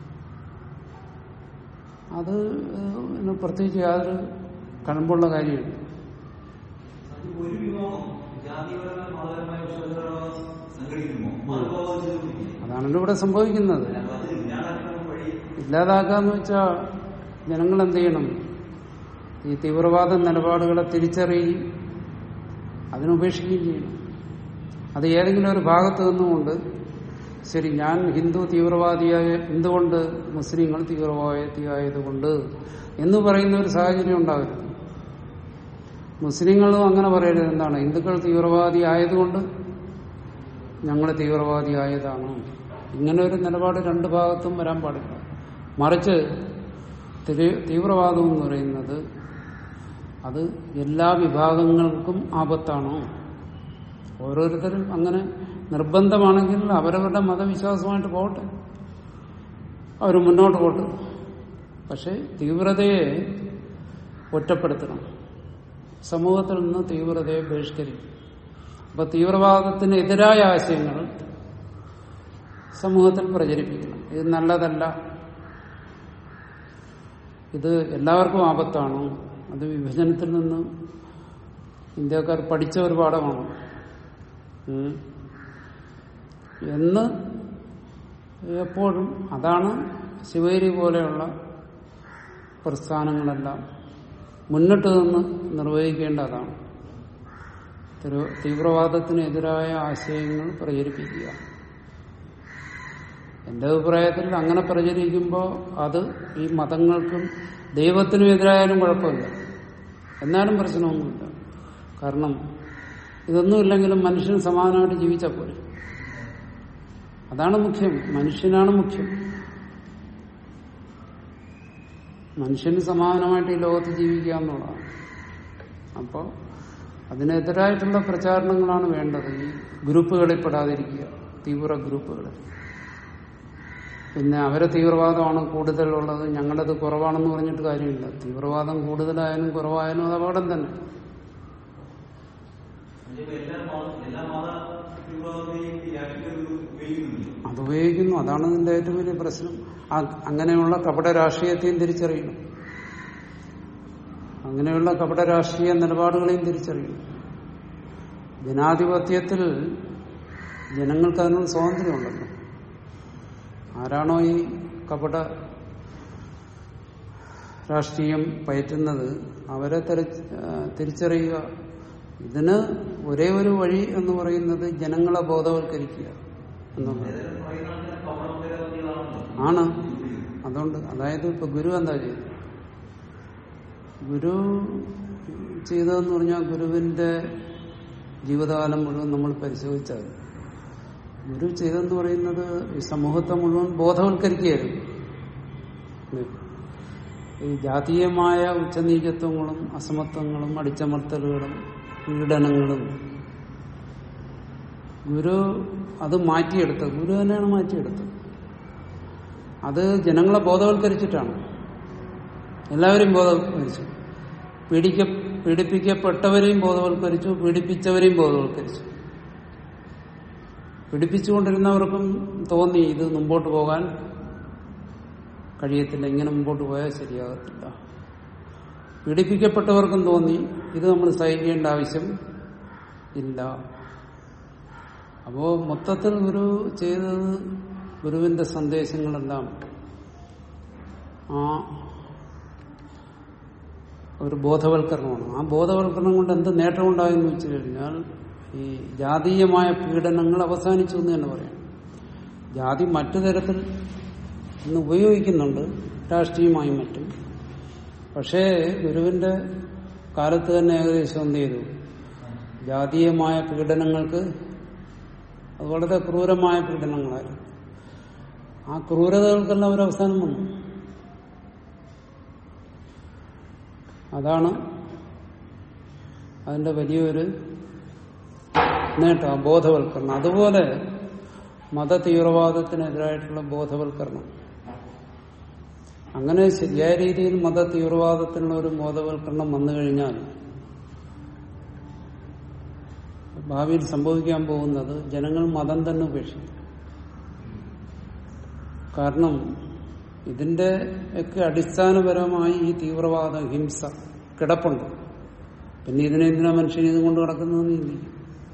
അത് ഏഹ്, പ്രത്യേകിച്ച് യാതൊരു കഴമ്പുള്ള കാര്യമില്ല അതിപ്പോ ഒരു വിഭാഗം ജാതിപരമായ മതപരമായ വിശ്വാസങ്ങളെ സംഘടിക്കുമ്പോൾ മതബോധം ചെയ്തുകൊണ്ടിരിക്കും അതാണല്ലോ ഇവിടെ സംഭവിക്കുന്നത് അപ്പൊ അത് ഇല്ലാതാക്കുന്ന വഴി ഇല്ലാതാക്കാന്ന് വെച്ചാൽ ജനങ്ങൾ എന്ത് ചെയ്യണം ഈ തീവ്രവാദ നിലപാടുകളെ തിരിച്ചറിയുകയും അതിനുപേക്ഷിക്കുകയും ചെയ്യണം അത് ഏതെങ്കിലും ഒരു ഭാഗത്ത് നിന്നുകൊണ്ട് ശരി ഞാൻ ഹിന്ദു തീവ്രവാദിയായ എന്തുകൊണ്ട് മുസ്ലിങ്ങൾ തീവ്രവാദിയായതുകൊണ്ട് എന്ന് പറയുന്ന ഒരു സാഹചര്യം ഉണ്ടാകരുത് മുസ്ലിങ്ങളും അങ്ങനെ പറയരുത് എന്താണ് ഹിന്ദുക്കൾ തീവ്രവാദി ആയതുകൊണ്ട് ഞങ്ങൾ തീവ്രവാദി ആയതാണ് ഇങ്ങനെ ഒരു നിലപാട് രണ്ട് ഭാഗത്തും വരാൻ പാടില്ല മറിച്ച് തിരി- തീവ്രവാദം എന്ന് പറയുന്നത് അത് എല്ലാ വിഭാഗങ്ങൾക്കും ആപത്താണോ ഓരോരുത്തരും അങ്ങനെ നിർബന്ധമാണെങ്കിൽ അവരവരുടെ മതവിശ്വാസമായിട്ട് പോകട്ടെ അവർ മുന്നോട്ട് പോട്ടെ പക്ഷെ തീവ്രതയെ ഒറ്റപ്പെടുത്തണം സമൂഹത്തിൽ നിന്ന് തീവ്രതയെ ബഹിഷ്കരിക്കും അപ്പൊ തീവ്രവാദത്തിന് എതിരായ ആശയങ്ങൾ സമൂഹത്തിൽ പ്രചരിപ്പിക്കണം ഇത് നല്ലതല്ല ഇത് എല്ലാവർക്കും ആപത്താണോ അത് വിഭജനത്തിൽ നിന്ന് ഇന്ത്യക്കാർ പഠിച്ച ഒരു പാഠമാണ് ഉം. എന്ന് എപ്പോഴും അതാണ് ശിവേരി പോലെയുള്ള പ്രസ്ഥാനങ്ങളെല്ലാം മുന്നിട്ട് നിന്ന് നിർവഹിക്കേണ്ട അതാണ് തിരു- തീവ്രവാദത്തിനെതിരായ ആശയങ്ങൾ പ്രചരിപ്പിക്കുക എന്റെ അഭിപ്രായത്തിൽ അങ്ങനെ പ്രചരിക്കുമ്പോൾ അത് ഈ മതങ്ങൾക്കും ദൈവത്തിനും എതിരായാലും കുഴപ്പമില്ല എന്നാലും പ്രശ്നമൊന്നുമില്ല കാരണം ഇതൊന്നുമില്ലെങ്കിലും മനുഷ്യന് സമാനമായിട്ട് ജീവിച്ചാൽ പോലെ അതാണ് മുഖ്യം മനുഷ്യനാണ് മുഖ്യം മനുഷ്യന് സമാനമായിട്ട് ഈ ലോകത്ത് ജീവിക്കുക എന്നുള്ളതാണ് അപ്പോൾ അതിനെതിരായിട്ടുള്ള പ്രചാരണങ്ങളാണ് വേണ്ടത് ഈ ഗ്രൂപ്പുകളിൽ പെടാതിരിക്കുക തീവ്ര ഗ്രൂപ്പുകളിൽ പിന്നെ അവരെ തീവ്രവാദമാണ് കൂടുതലുള്ളത് ഞങ്ങളത് കുറവാണെന്ന് പറഞ്ഞിട്ട് കാര്യമില്ല തീവ്രവാദം കൂടുതലായാലും കുറവായാലും അത് അപകടം തന്നെ അതിപ്പോ എല്ലാ മത എല്ലാ മത തീവ്രവാദത്തെയും ഈ രാഷ്ട്രീയ ഉപയോഗിക്കുന്നുണ്ട് അത് ഉപയോഗിക്കുന്നു അതാണ് ഇതിന്റെ ഏറ്റവും വലിയ പ്രശ്നം ആ- അങ്ങനെയുള്ള കപട രാഷ്ട്രീയത്തെയും തിരിച്ചറിയണം അങ്ങനെയുള്ള കപട രാഷ്ട്രീയ നിലപാടുകളെയും തിരിച്ചറിയണം ജനാധിപത്യത്തിൽ ജനങ്ങൾക്ക് അതിനുള്ള സ്വാതന്ത്ര്യമുണ്ടല്ലോ ആരാണോ ഈ കപട രാഷ്ട്രീയം പയറ്റുന്നത് അവരെ തെര- ആ, തിരിച്ചറിയുക ഇതിന് ഒരേ ഒരു വഴി എന്ന് പറയുന്നത് ജനങ്ങളെ ബോധവൽക്കരിക്കുക എന്നുള്ളത് ഏതായാലും പറയുന്ന ആൾക്കാരെ പൗരവന്തരവാദികളാണല്ലോ ആണ് അതുകൊണ്ട് അതായത് ഇപ്പൊ ഗുരു എന്താ ചെയ്തത് ഗുരു ചെയ്തതെന്ന് പറഞ്ഞാൽ ഗുരുവിന്റെ ജീവിതകാലം മുഴുവൻ നമ്മൾ പരിശോധിച്ചാൽ ഗുരു ചെയ്തെന്ന് പറയുന്നത് ഈ സമൂഹത്തെ മുഴുവൻ ബോധവൽക്കരിക്കുകയായിരുന്നു ഇത് ഈ ജാതീയമായ ഉച്ചനീചത്വങ്ങളും അസമത്വങ്ങളും അടിച്ചമർത്തലുകളും പീഡനങ്ങളും ഗുരു അത് മാറ്റിയെടുത്ത ഗുരു തന്നെയാണ് മാറ്റിയെടുത്തത് അത് ജനങ്ങളെ ബോധവൽക്കരിച്ചിട്ടാണ് എല്ലാവരെയും ബോധവൽക്കരിച്ചു പീഡിക്ക പീഡിപ്പിക്കപ്പെട്ടവരെയും ബോധവൽക്കരിച്ചു പീഡിപ്പിച്ചവരെയും ബോധവൽക്കരിച്ചു പീഡിപ്പിച്ചുകൊണ്ടിരുന്നവർക്കും തോന്നി ഇത് മുമ്പോട്ട് പോകാൻ കഴിയത്തില്ല ഇങ്ങനെ മുമ്പോട്ട് പോയാൽ ശരിയാകത്തില്ല പീഡിപ്പിക്കപ്പെട്ടവർക്കും തോന്നി ഇത് നമ്മൾ സഹിക്കേണ്ട ആവശ്യം ഇല്ല അപ്പോ മൊത്തത്തിൽ ഗുരു ചെയ്തത് ഗുരുവിന്റെ സന്ദേശങ്ങളെല്ലാം ആ ഒരു ബോധവൽക്കരണമാണ് ആ ബോധവൽക്കരണം കൊണ്ട് എന്ത് നേട്ടമുണ്ടായെന്ന് വെച്ച് കഴിഞ്ഞാൽ ഈ ജാതീയമായ പീഡനങ്ങൾ അവസാനിച്ചു എന്ന് തന്നെ പറയാം ജാതി മറ്റു തരത്തിൽ ഇന്ന് ഉപയോഗിക്കുന്നുണ്ട് രാഷ്ട്രീയമായും മറ്റും പക്ഷേ ഗുരുവിന്റെ കാലത്ത് തന്നെ ഏകദേശം എന്ത് ചെയ്തു ജാതീയമായ പീഡനങ്ങൾക്ക് അത് വളരെ ക്രൂരമായ പീഡനങ്ങളായിരുന്നു ആ ക്രൂരതകൾക്കെല്ലാം ഒരു അവസാനം വന്നു അതാണ് അതിന്റെ വലിയൊരു നേട്ടം ആ ബോധവൽക്കരണം അതുപോലെ മത തീവ്രവാദത്തിനെതിരായിട്ടുള്ള ബോധവൽക്കരണം അങ്ങനെ ശരിയായ രീതിയിൽ മത തീവ്രവാദത്തിനുള്ള ഒരു ബോധവൽക്കരണം വന്നു കഴിഞ്ഞാൽ ഭാവിയിൽ സംഭവിക്കാൻ പോകുന്നത് ജനങ്ങൾ മതം തന്നെ ഉപേക്ഷിക്കും കാരണം ഇതിന്റെ ഒക്കെ അടിസ്ഥാനപരമായി ഈ തീവ്രവാദം ഹിംസ കിടപ്പുണ്ട് പിന്നെ ഇതിനെ എന്തിനാ മനുഷ്യൻ ഇതും കൊണ്ട് കിടക്കുന്നതെന്ന് ചിന്തിക്കും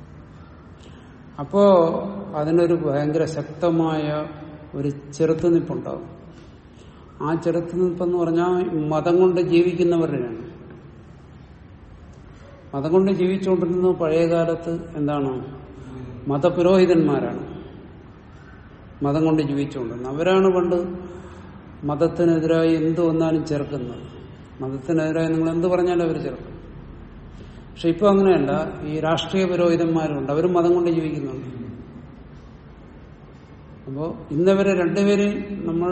അപ്പോ അതിനൊരു ഭയങ്കര ശക്തമായ ഒരു ചെറുത്തുനിപ്പുണ്ടാവും ആ ചെറുത്തുനിപ്പെന്ന് പറഞ്ഞാൽ മതം കൊണ്ട് ജീവിക്കുന്നവരുടെയാണ് മതം കൊണ്ട് ജീവിച്ചുകൊണ്ടിരുന്നത് പഴയകാലത്ത് എന്താണ് മതപുരോഹിതന്മാരാണ് മതം കൊണ്ട് ജീവിച്ചുകൊണ്ടിരുന്നത് അവരാണ് പണ്ട് മതത്തിനെതിരായി എന്ത് വന്നാലും ചേർക്കുന്നത് മതത്തിനെതിരായി നിങ്ങൾ എന്ത് പറഞ്ഞാലും അവർ ചേർക്കും പക്ഷെ ഇപ്പൊ അങ്ങനെയല്ല ഈ രാഷ്ട്രീയ പുരോഹിതന്മാരുണ്ട് അവരും മതം കൊണ്ട് ജീവിക്കുന്നുണ്ട് അപ്പോ ഇന്നവരെ രണ്ടുപേരെയും നമ്മൾ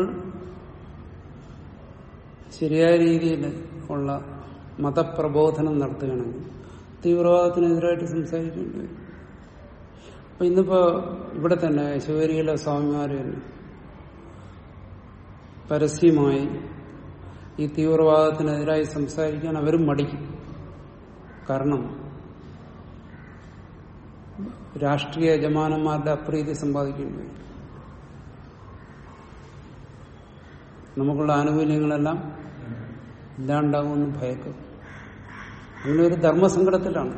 ശരിയായ രീതിയിൽ ഉള്ള മതപ്രബോധനം നടത്തുകയാണെങ്കിൽ തീവ്രവാദത്തിനെതിരായിട്ട് സംസാരിക്കേണ്ടി വരും അപ്പൊ ഇന്നിപ്പോ ഇവിടെ തന്നെ ശിവരിയിലെ സ്വാമിമാര് തന്നെ പരസ്യമായി ഈ തീവ്രവാദത്തിനെതിരായി സംസാരിക്കാൻ അവരും മടിക്കും കാരണം രാഷ്ട്രീയ യജമാനന്മാരുടെ അപ്രീതി സമ്പാദിക്കേണ്ടി വരും നമുക്കുള്ള ആനുകൂല്യങ്ങളെല്ലാം ഇല്ലാണ്ടാകുമെന്ന് ഭയക്കും അങ്ങനെ ഒരു ധർമ്മസങ്കടത്തിലാണ്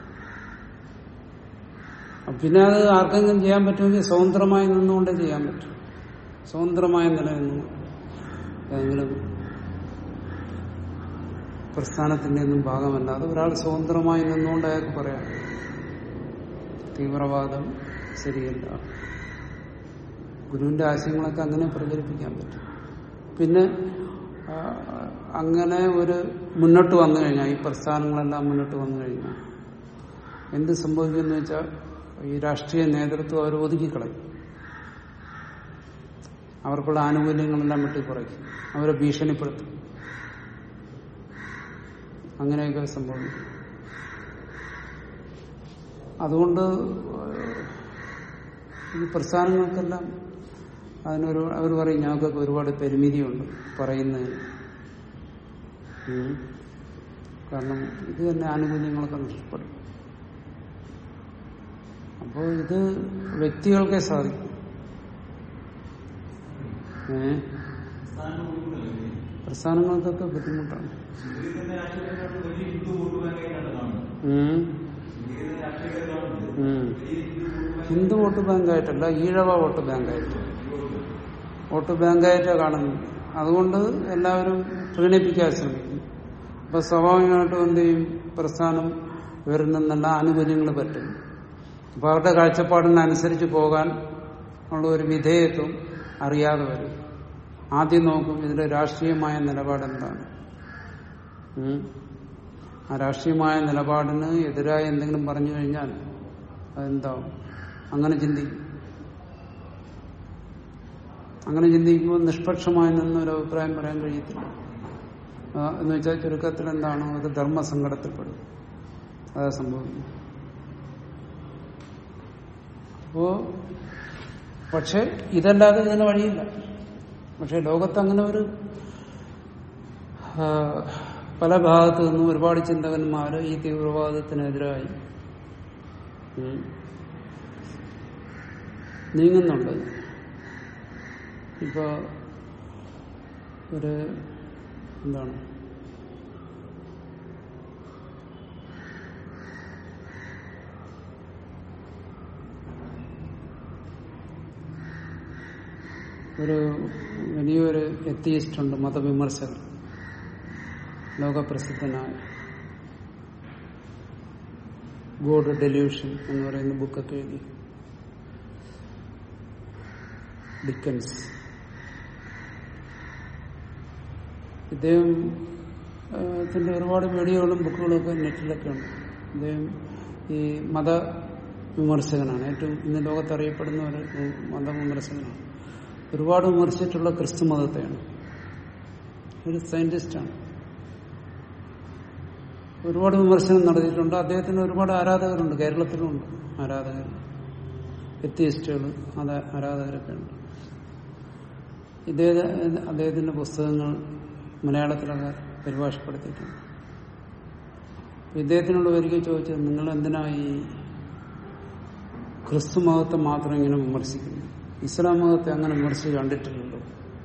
അപ്പൊ പിന്നെ അത് ആർക്കെങ്കിലും ചെയ്യാൻ പറ്റുമെങ്കിൽ സ്വതന്ത്രമായി നിന്നുകൊണ്ടേ ചെയ്യാൻ പറ്റും സ്വതന്ത്രമായ നിലനിന്നു ഏതെങ്കിലും പ്രസ്ഥാനത്തിന്റെ ഒന്നും ഭാഗമല്ലാതെ ഒരാൾ സ്വതന്ത്രമായി നിന്നുകൊണ്ട് അയാൾക്ക് പറയാം തീവ്രവാദം ശരിയല്ല ഗുരുവിന്റെ ആശയങ്ങളൊക്കെ അങ്ങനെ പ്രചരിപ്പിക്കാൻ പറ്റും പിന്നെ ആ, അങ്ങനെ ഒരു മുന്നോട്ട് വന്നു കഴിഞ്ഞാൽ ഈ പ്രസ്ഥാനങ്ങളെല്ലാം മുന്നോട്ട് വന്നു കഴിഞ്ഞാൽ എന്ത് സംഭവിക്കുമെന്ന് വെച്ചാൽ ഈ രാഷ്ട്രീയ നേതൃത്വം അവർ ഒതുക്കിക്കളയും അവർക്കുള്ള ആനുകൂല്യങ്ങളെല്ലാം വെട്ടിക്കുറയ്ക്കും അവരെ ഭീഷണിപ്പെടുത്തും അങ്ങനെയൊക്കെ സംഭവിക്കും അതുകൊണ്ട് ഈ പ്രസ്ഥാനങ്ങൾക്കെല്ലാം അതിനൊരു അവർ പറയും ഞങ്ങൾക്കൊക്കെ ഒരുപാട് പരിമിതിയുണ്ട് പറയുന്നതിന് ഉം. കാരണം ഇത് തന്നെ ആനുകൂല്യങ്ങളൊക്കെ നഷ്ടപ്പെടും അപ്പോൾ ഇത് വ്യക്തികൾക്കേ സാധിക്കും ഏ സ്ഥാനം കൊടുക്കുന്നില്ല പ്രസ്ഥാനങ്ങൾക്കൊക്കെ ബുദ്ധിമുട്ടാണ് സ്വീകരിക്കുന്ന രാഷ്ട്രീയക്കാരുടെ വലിയ ഹിന്ദു വോട്ട് ബാങ്കായിട്ടാണ് കാണുന്നത് ഉം. സ്വീകരിക്കുന്ന രാഷ്ട്രീയക്കാർ കാണുന്നത് ഉം. വലിയ Hindu vote bank Hindu vote ബാങ്കായിട്ടല്ല ഈഴവ വോട്ട് ബാങ്കായിട്ട് വോട്ട് ബാങ്കായിട്ടാണ് കാണുന്നത് അതുകൊണ്ട് എല്ലാവരും പ്രീണിപ്പിക്കാൻ ശ്രമിക്കും അപ്പൊ സ്വാഭാവികമായിട്ടും എന്ത് ചെയ്യും പ്രസ്ഥാനം ഇവരിൽ നിന്നെല്ലാം ആനുകൂല്യങ്ങൾ പറ്റും അപ്പൊ അവരുടെ കാഴ്ചപ്പാടിനനുസരിച്ച് പോകാൻ ഉള്ള ഒരു വിധേയത്വം അറിയാതെ വരും ആദ്യം നോക്കും ഇതിന്റെ രാഷ്ട്രീയമായ നിലപാട് എന്താണ് ഉം. ആ രാഷ്ട്രീയമായ നിലപാടിന് എതിരായി എന്തെങ്കിലും പറഞ്ഞു കഴിഞ്ഞാൽ അതെന്താവും അങ്ങനെ ചിന്തിക്കും അങ്ങനെ ചിന്തിക്കുമ്പോൾ നിഷ്പക്ഷമായി നിന്ന് ഒരു അഭിപ്രായം പറയാൻ കഴിയത്തില്ല ആ, എന്ന് വെച്ചാൽ ചുരുക്കത്തിൽ എന്താണ് ഒരു ധർമ്മസങ്കടത്തിൽപ്പെടും അതാ സംഭവിക്കും അപ്പോ പക്ഷെ ഇതല്ലാതെ ഇതിന് വഴിയില്ല പക്ഷെ ലോകത്ത് അങ്ങനെ ഒരു ആ, പല ഭാഗത്തു നിന്നും ഒരുപാട് ചിന്തകന്മാർ ഈ തീവ്രവാദത്തിനെതിരായി ഉം, നീങ്ങുന്നുണ്ട് ഇപ്പൊ ഒരു എന്താണ് ഒരു വലിയൊരു എത്തിയിസ്റ്റ് ഉണ്ട് മതവിമർശകർ ലോകപ്രസിദ്ധനായ ഗോഡ് ഡെല്യൂഷൻ എന്ന് പറയുന്ന ബുക്കൊക്കെ എഴുതി ഡിക്കൻസ് ഇദ്ദേഹം ആ, ത്തിന്റെ ഒരുപാട് വീഡിയോകളും ബുക്കുകളും ഒക്കെ നെറ്റിലൊക്കെ ഉണ്ട് ഇദ്ദേഹം ഈ മത വിമർശകനാണ് ഏറ്റവും ഇന്ന് ലോകത്തറിയപ്പെടുന്ന ഒരു മതവിമർശകനാണ് ഒരുപാട് വിമർശിച്ചിട്ടുള്ള ക്രിസ്തു മതത്തെയാണ് ഒരു സയന്റിസ്റ്റാണ് ഒരുപാട് വിമർശനം നടത്തിയിട്ടുണ്ട് അദ്ദേഹത്തിന് ഒരുപാട് ആരാധകരുണ്ട് കേരളത്തിലുമുണ്ട് ആരാധകർ വ്യത്യസ്റ്റുകൾ അത് ആരാധകരൊക്കെ ഉണ്ട് ഇദ്ദേഹ അദ്ദേഹത്തിന്റെ പുസ്തകങ്ങൾ മലയാളത്തിലൊക്കെ പരിഭാഷപ്പെടുത്തിയിട്ടുണ്ട് ഇദ്ദേഹത്തിനോട് ഒരിക്കൽ ചോദിച്ചത് നിങ്ങൾ എന്തിനാ ഈ ക്രിസ്തു മതത്തെ മാത്രം ഇങ്ങനെ വിമർശിക്കുന്നു ഇസ്ലാം മതത്തെ അങ്ങനെ വിമർശിച്ച് കണ്ടിട്ടില്ലല്ലോ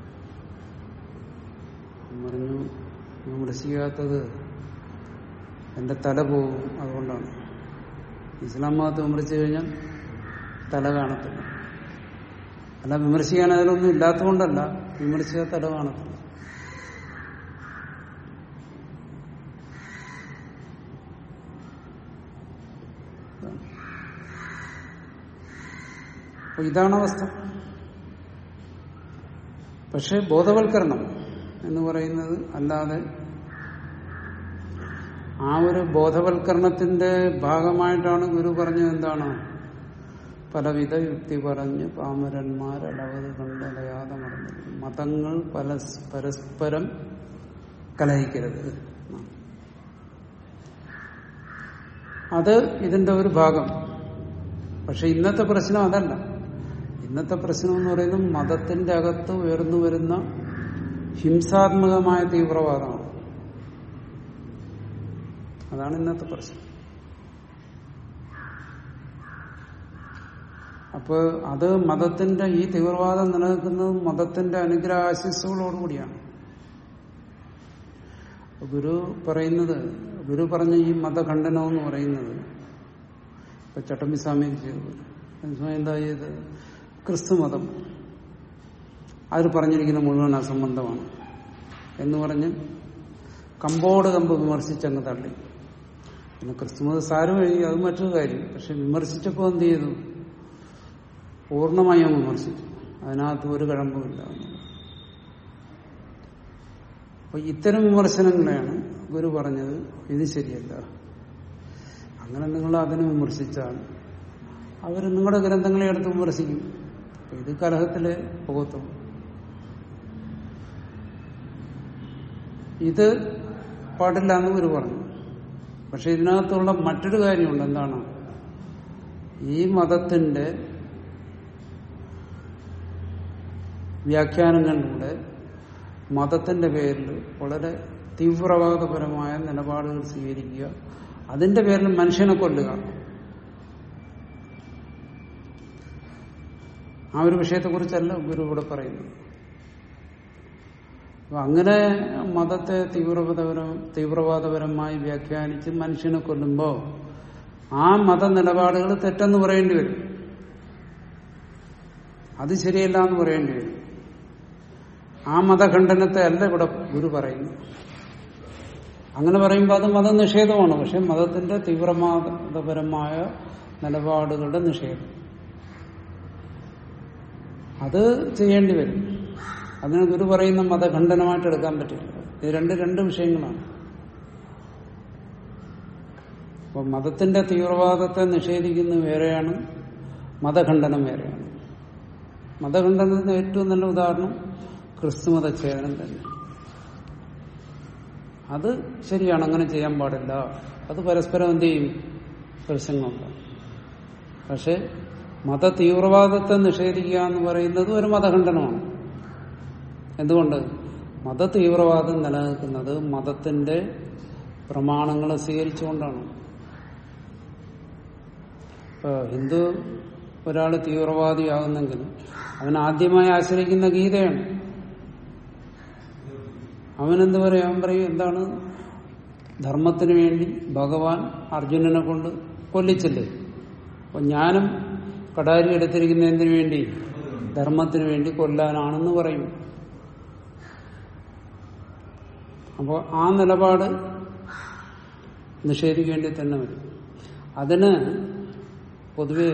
ഞാൻ പറഞ്ഞു വിമർശിക്കാത്തത് എന്റെ തല പോകും അതുകൊണ്ടാണ് ഇസ്ലാം മതത്തെ വിമർശിച്ചു കഴിഞ്ഞാൽ തല കാണത്തില്ല അല്ല വിമർശിക്കാൻ അതിലൊന്നും ഇല്ലാത്തതുകൊണ്ടല്ല വിമർശിച്ചാൽ തല കാണത്തില്ല അപ്പൊ ഇതാണ് അവസ്ഥ പക്ഷെ ബോധവൽക്കരണം എന്ന് പറയുന്നത് അല്ലാതെ ആ ഒരു ബോധവൽക്കരണത്തിന്റെ ഭാഗമായിട്ടാണ് ഗുരു പറഞ്ഞത് എന്താണ് പലവിധ യുക്തി പറഞ്ഞ് പാമരന്മാർ അളവത് കണ്ടലയാതെ മറന്നിരിക്കും മതങ്ങൾ പല പരസ്പരം കലഹിക്കരുത് അത് ഇതിന്റെ ഒരു ഭാഗം പക്ഷെ ഇന്നത്തെ പ്രശ്നം അതല്ല ഇന്നത്തെ പ്രശ്നം എന്ന് പറയുന്നത് മതത്തിന്റെ അകത്ത് ഉയർന്നു വരുന്ന ഹിംസാത്മകമായ തീവ്രവാദമാണ് അതാണ് ഇന്നത്തെ പ്രശ്നം അപ്പൊ അത് മതത്തിന്റെ ഈ തീവ്രവാദം നിലനിൽക്കുന്നത് മതത്തിന്റെ അനുഗ്രഹ ആശിസ്സുകളോടുകൂടിയാണ് ഗുരു പറയുന്നത് ഗുരു പറഞ്ഞ ഈ മതഖണ്ഡനം എന്ന് പറയുന്നത് ഇപ്പൊ ചട്ടമ്പി സ്വാമി ചെയ്തു സ്വാമി എന്താ ചെയ്ത് ക്രിസ്തുമതം അതിൽ പറഞ്ഞിരിക്കുന്ന മുഴുവൻ അസംബന്ധമാണ് എന്ന് പറഞ്ഞ് കമ്പോട് കമ്പ് വിമർശിച്ചങ്ങ് തള്ളി പിന്നെ ക്രിസ്തുമത സാരമായി അത് മറ്റൊരു കാര്യം പക്ഷെ വിമർശിച്ചപ്പോൾ എന്ത് ചെയ്തു പൂർണ്ണമായും വിമർശിച്ചു അതിനകത്ത് ഒരു കഴമ്പുമില്ല അപ്പൊ ഇത്തരം വിമർശനങ്ങളെയാണ് ഗുരു പറഞ്ഞത് ഇത് ശരിയല്ല അങ്ങനെ നിങ്ങൾ അതിനെ വിമർശിച്ചാൽ അവർ നിങ്ങളുടെ ഗ്രന്ഥങ്ങളെ എടുത്ത് വിമർശിക്കും ഇത് കലഹത്തില് പോകത്തും ഇത് പാടില്ല എന്ന് ഗുരു പറഞ്ഞു പക്ഷെ ഇതിനകത്തുള്ള മറ്റൊരു കാര്യമുണ്ട് എന്താണ് ഈ മതത്തിന്റെ വ്യാഖ്യാനങ്ങളിലൂടെ മതത്തിന്റെ പേരിൽ വളരെ തീവ്രവാദപരമായ നിലപാടുകൾ സ്വീകരിക്കുക അതിന്റെ പേരിൽ മനുഷ്യനെ കൊല്ലുക ആ ഒരു വിഷയത്തെക്കുറിച്ചല്ല ഗുരു ഇവിടെ പറയുന്നത് അപ്പൊ അങ്ങനെ മതത്തെ തീവ്രവാദപരം തീവ്രവാദപരമായി വ്യാഖ്യാനിച്ച് മനുഷ്യനെ കൊല്ലുമ്പോൾ ആ മത നിലപാടുകൾ തെറ്റെന്ന് പറയേണ്ടി വരും അത് ശരിയല്ല എന്ന് പറയേണ്ടി വരും ആ മതഖണ്ഡനത്തെ അല്ല ഇവിടെ ഗുരു പറയുന്നു അങ്ങനെ പറയുമ്പോൾ അത് മതനിഷേധമാണ് പക്ഷെ മതത്തിന്റെ തീവ്രവാദപരമായ നിലപാടുകളുടെ നിഷേധം അത് ചെയ്യേണ്ടി വരും അതിന് ഗുരു പറയുന്ന മതഖണ്ഡനമായിട്ട് എടുക്കാൻ പറ്റില്ല ഇത് രണ്ട് രണ്ട് വിഷയങ്ങളാണ് അപ്പൊ മതത്തിന്റെ തീവ്രവാദത്തെ നിഷേധിക്കുന്ന വേറെയാണ് മതഖണ്ഡനം വേറെയാണ് മതഖണ്ഡനത്തിന് ഏറ്റവും നല്ല ഉദാഹരണം ക്രിസ്തുമതച്ഛേദനം തന്നെ അത് ശരിയാണ് അങ്ങനെ ചെയ്യാൻ പാടില്ല അത് പരസ്പരം എന്ത് ചെയ്യും പ്രശ്നങ്ങളുണ്ട് പക്ഷെ മത തീവ്രവാദത്തെ നിഷേധിക്കുക എന്ന് പറയുന്നത് ഒരു മതഖണ്ഡനമാണ് എന്തുകൊണ്ട് മത തീവ്രവാദം നിലനിൽക്കുന്നത് മതത്തിന്റെ പ്രമാണങ്ങളെ സ്വീകരിച്ചുകൊണ്ടാണ് ഇപ്പൊ ഹിന്ദു ഒരാൾ തീവ്രവാദിയാകുന്നെങ്കിൽ അവൻ ആദ്യമായി ആശ്രയിക്കുന്ന ഗീതയാണ് അവനെന്ത് പറയും അവൻ പറയും എന്താണ് ധർമ്മത്തിന് വേണ്ടി ഭഗവാൻ അർജുനനെ കൊണ്ട് കൊല്ലിച്ചില്ലേ അപ്പൊ ഞാനും കടാരി എടുത്തിരിക്കുന്ന എന്തിനു വേണ്ടി ധർമ്മത്തിന് വേണ്ടി കൊല്ലാനാണെന്ന് പറയും അപ്പോൾ ആ നിലപാട് നിഷേധിക്കേണ്ടി തന്നെ വരും അതിന് പൊതുവെ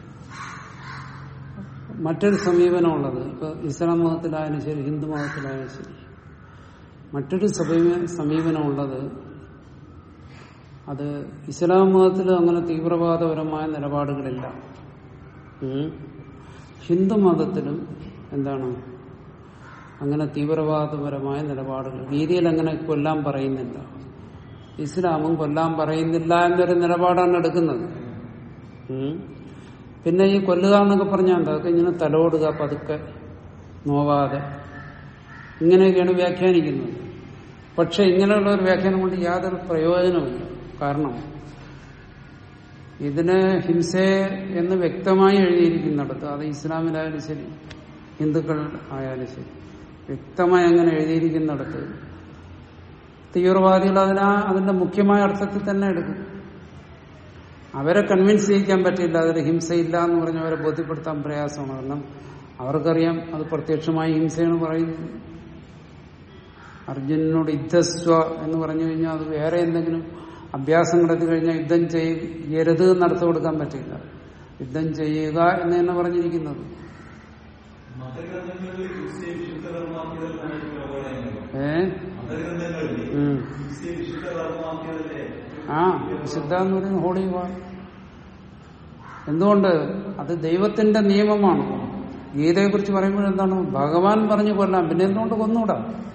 മറ്റൊരു സമീപനമുള്ളത് ഇപ്പൊ ഇസ്ലാം മതത്തിലായാലും ശരി ഹിന്ദു മതത്തിലായാലും ശരി മറ്റൊരു സമീപ സമീപനമുള്ളത് അത് ഇസ്ലാം മതത്തിൽ അങ്ങനെ തീവ്രവാദപരമായ നിലപാടുകളില്ല ഉം. ഹിന്ദു മതത്തിലും എന്താണ് അങ്ങനെ തീവ്രവാദപരമായ നിലപാടുകൾ രീതിയിൽ അങ്ങനെ കൊല്ലാൻ പറയുന്നില്ല ഇസ്ലാമും കൊല്ലാൻ പറയുന്നില്ല എന്നൊരു നിലപാടാണ് എടുക്കുന്നത് ഉം. പിന്നെ ഈ കൊല്ലുക എന്നൊക്കെ പറഞ്ഞാൽ എന്താ അതൊക്കെ ഇങ്ങനെ തലോടുക പതുക്കെ നോവാതെ ഇങ്ങനെയൊക്കെയാണ് വ്യാഖ്യാനിക്കുന്നത് പക്ഷെ ഇങ്ങനെയുള്ള ഒരു വ്യാഖ്യാനം കൊണ്ട് യാതൊരു പ്രയോജനമില്ല കാരണം ഇതിന് ഹിംസയെ എന്ന് വ്യക്തമായി എഴുതിയിരിക്കുന്നിടത്ത് അത് ഇസ്ലാമിലായാലും ശരി ഹിന്ദുക്കൾ ആയാലും ശരി വ്യക്തമായി അങ്ങനെ എഴുതിയിരിക്കുന്നിടത്ത് തീവ്രവാദികൾ അതിനാ അതിന്റെ മുഖ്യമായ അർത്ഥത്തിൽ തന്നെ എടുക്കും അവരെ കൺവിൻസ് ചെയ്യിക്കാൻ പറ്റില്ല അതിൽ ഹിംസയില്ല എന്ന് പറഞ്ഞ് അവരെ ബോധ്യപ്പെടുത്താൻ പ്രയാസമാണ് കാരണം അവർക്കറിയാം അത് പ്രത്യക്ഷമായി ഹിംസയാണ് പറയുന്നത് അർജുനനോട് യുദ്ധസ്വ എന്ന് പറഞ്ഞു കഴിഞ്ഞാൽ അത് വേറെ എന്തെങ്കിലും അഭ്യാസം നടത്തി കഴിഞ്ഞാൽ യുദ്ധം ചെയ്യരുത് നടത്തി കൊടുക്കാൻ പറ്റില്ല യുദ്ധം ചെയ്യുക എന്ന് തന്നെ പറഞ്ഞിരിക്കുന്നത് മതഗ്രന്ഥങ്ങളിൽ ഹിംസയെ വിശുദ്ധകർമാക്കിയതല്ലേ ഏ മതഗ്രന്ഥങ്ങളിൽ ഉം. ഹിംസയെ വിശുദ്ധകർമാക്കിയതല്ലേ ആ വിശുദ്ധ എന്ന് പറയുന്നത് ഹോളി വാ എന്തുകൊണ്ട് അത് ദൈവത്തിന്റെ നിയമമാണ് ഗീതയെ കുറിച്ച് പറയുമ്പോൾ എന്താണ് ഭഗവാൻ പറഞ്ഞു കൊല്ലാം പിന്നെ എന്തുകൊണ്ട് കൊന്നൂടാ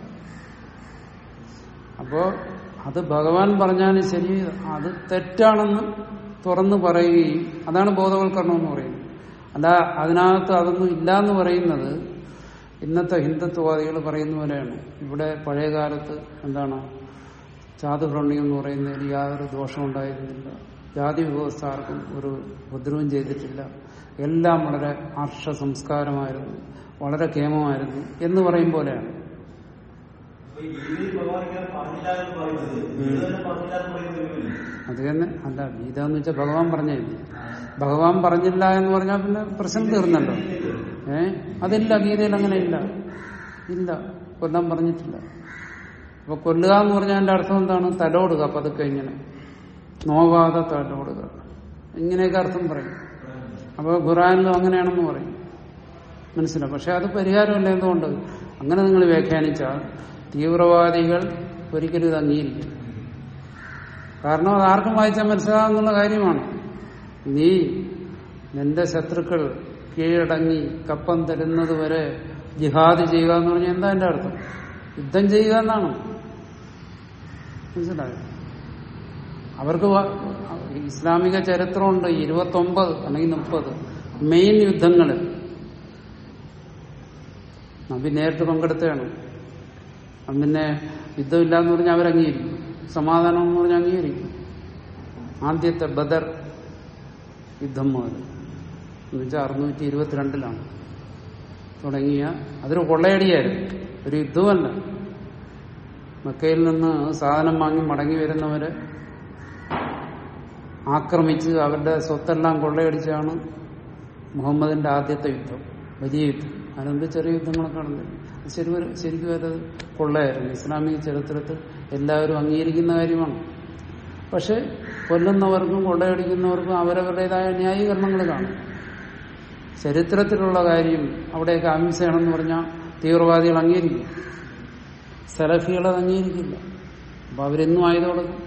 അപ്പോ അത് ഭഗവാൻ പറഞ്ഞാലും ശരി അത് തെറ്റാണെന്ന് തുറന്നു പറയുകയും അതാണ് ബോധവൽക്കരണം എന്ന് പറയുന്നത് അല്ല അതിനകത്ത് അതൊന്നും ഇല്ല എന്ന് പറയുന്നത് ഇന്നത്തെ ഹിന്ദുത്വവാദികൾ പറയുന്ന പോലെയാണ് ഇവിടെ പഴയ കാലത്ത് എന്താണ് ചാതുഹ്രണ്യം എന്ന് പറയുന്നതിൽ യാതൊരു ദോഷം ഉണ്ടായിരുന്നില്ല ജാതി വ്യവസ്ഥാർക്കും ഒരു ഉപദ്രവം ചെയ്തിട്ടില്ല എല്ലാം വളരെ ആർഷ സംസ്കാരമായിരുന്നു വളരെ കേമമായിരുന്നു എന്ന് പറയും പോലെയാണ് അപ്പൊ ഈ ഗീതയിൽ ഭഗവാൻ ഇങ്ങനെ പറഞ്ഞില്ല എന്ന് പറയുന്നത് ഗീത തന്നെ പറഞ്ഞില്ല എന്ന് പറയുന്നത് അത് തന്നെ അല്ല ഗീത എന്ന് വെച്ചാൽ ഭഗവാൻ പറഞ്ഞില്ലേ ഭഗവാൻ പറഞ്ഞില്ല എന്ന് പറഞ്ഞാൽ പിന്നെ പ്രശ്നം തീർന്നല്ലോ ഏ അതില്ല ഗീതയിൽ അങ്ങനെ ഇല്ല ഇല്ല കൊല്ലാൻ പറഞ്ഞിട്ടില്ല അപ്പൊ കൊല്ലുക എന്ന് പറഞ്ഞാൽ അതിന്റെ അർത്ഥം എന്താണ് തലോടുക പതുക്കെ ഇങ്ങനെ നോവാതെ തലോടുക ഇങ്ങനെയൊക്കെ അർത്ഥം പറയും അപ്പൊ ഖുറാനിലും അങ്ങനെയാണെന്ന് പറയും മനസ്സിലാവും പക്ഷെ അത് പരിഹാരമല്ല എന്തുകൊണ്ട് അങ്ങനെ നിങ്ങൾ വ്യാഖ്യാനിച്ചാൽ തീവ്രവാദികൾ ഒരിക്കലും ഇത് അംഗീകരിക്കും കാരണം അത് ആർക്കും വായിച്ചാൽ മനസ്സിലാകുന്നുള്ള കാര്യമാണ് നീ നിന്റെ ശത്രുക്കൾ കീഴടങ്ങി കപ്പം തരുന്നത് വരെ ജിഹാദ് ചെയ്യുക എന്ന് പറഞ്ഞാൽ എന്താ എന്റെ അർത്ഥം യുദ്ധം ചെയ്യുക എന്നാണ് മനസ്സിലായോ അവർക്ക് വ- ഇസ്ലാമിക ചരിത്രമുണ്ട് ഇരുപത്തൊമ്പത് അല്ലെങ്കിൽ മുപ്പത് മെയിൻ യുദ്ധങ്ങളിൽ നബി നേരിട്ട് പങ്കെടുത്തതാണ് അത് പിന്നെ യുദ്ധമില്ല എന്ന് പറഞ്ഞാൽ അവരംഗീകരിക്കും സമാധാനം എന്ന് പറഞ്ഞാൽ അംഗീകരിക്കും ആദ്യത്തെ ബദർ യുദ്ധം മുതൽ എന്ന് വെച്ചാൽ അറുന്നൂറ്റി ഇരുപത്തിരണ്ടിലാണ് തുടങ്ങിയ അതൊരു കൊള്ളയടിയായിരുന്നു ഒരു യുദ്ധമല്ല മക്കയിൽ നിന്ന് സാധനം വാങ്ങി മടങ്ങി വരുന്നവരെ ആക്രമിച്ച് അവരുടെ സ്വത്തെല്ലാം കൊള്ളയടിച്ചാണ് മുഹമ്മദിന്റെ ആദ്യത്തെ യുദ്ധം വലിയ യുദ്ധം അതിനുമ്പ് ചെറിയ യുദ്ധങ്ങളൊക്കെ നടന്നില്ല അത് ശരി ശരിക്കും അത് കൊള്ളയായിരുന്നു ഇസ്ലാമിക ചരിത്രത്തിൽ എല്ലാവരും അംഗീകരിക്കുന്ന കാര്യമാണ് പക്ഷെ കൊല്ലുന്നവർക്കും കൊള്ളയടിക്കുന്നവർക്കും അവരവരുടേതായ ന്യായീകരണങ്ങൾ കാണും ചരിത്രത്തിലുള്ള കാര്യം അവിടെയൊക്കെ അഹിംസയാണെന്ന് പറഞ്ഞാൽ തീവ്രവാദികൾ അംഗീകരിക്കും സലഫികൾ അത് അംഗീകരിക്കില്ല അപ്പൊ അവരെന്നും ആയുധം കൊടുക്കും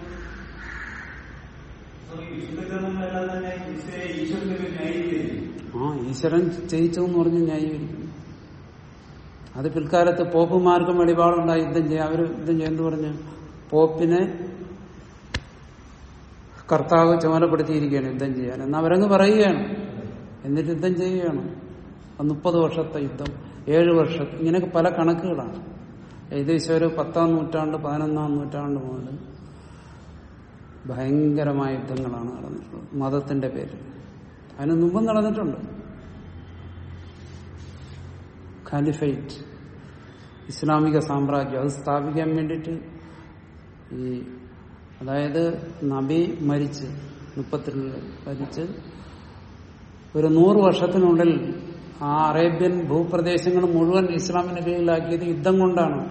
ഈ വിശുദ്ധ ഗ്രന്ഥങ്ങളെല്ലാം തന്നെ ഹിംസയെ ഈശ്വരനെ ന്യായീകരിക്കും ആ ഈശ്വരൻ ചെയ്യിച്ചതെന്ന് പറഞ്ഞ് ന്യായീകരിക്കും അത് പിൽക്കാലത്ത് പോപ്പുമാർക്കും വെളിപാടുണ്ടായി യുദ്ധം ചെയ്യാം അവർ യുദ്ധം ചെയ്യാന്ന് പറഞ്ഞ് പോപ്പിനെ കർത്താവ് ചുമതലപ്പെടുത്തിയിരിക്കുകയാണ് യുദ്ധം ചെയ്യാൻ എന്ന് അവരങ്ങ് പറയുകയാണ് എന്നിട്ട് യുദ്ധം ചെയ്യുകയാണ് അത് മുപ്പത് വർഷത്തെ യുദ്ധം ഏഴ് വർഷം ഇങ്ങനെയൊക്കെ പല കണക്കുകളാണ് ഏകദേശം ഒരു പത്താം നൂറ്റാണ്ട് പതിനൊന്നാം നൂറ്റാണ്ട് മുതൽ ഭയങ്കരമായ യുദ്ധങ്ങളാണ് നടന്നിട്ടുള്ളത് മതത്തിന്റെ പേരിൽ അതിന് മുമ്പും നടന്നിട്ടുണ്ട് ഖാലിഫൈറ്റ് ഇസ്ലാമിക സാമ്രാജ്യം അത് സ്ഥാപിക്കാൻ വേണ്ടിയിട്ട് ഈ അതായത് നബി മരിച്ച് മുപ്പത്തിരണ്ടിൽ മരിച്ച് ഒരു നൂറ് വർഷത്തിനുള്ളിൽ ആ അറേബ്യൻ ഭൂപ്രദേശങ്ങൾ മുഴുവൻ ഇസ്ലാമിന്റെ കീഴിലാക്കിയത് യുദ്ധം കൊണ്ടാണ്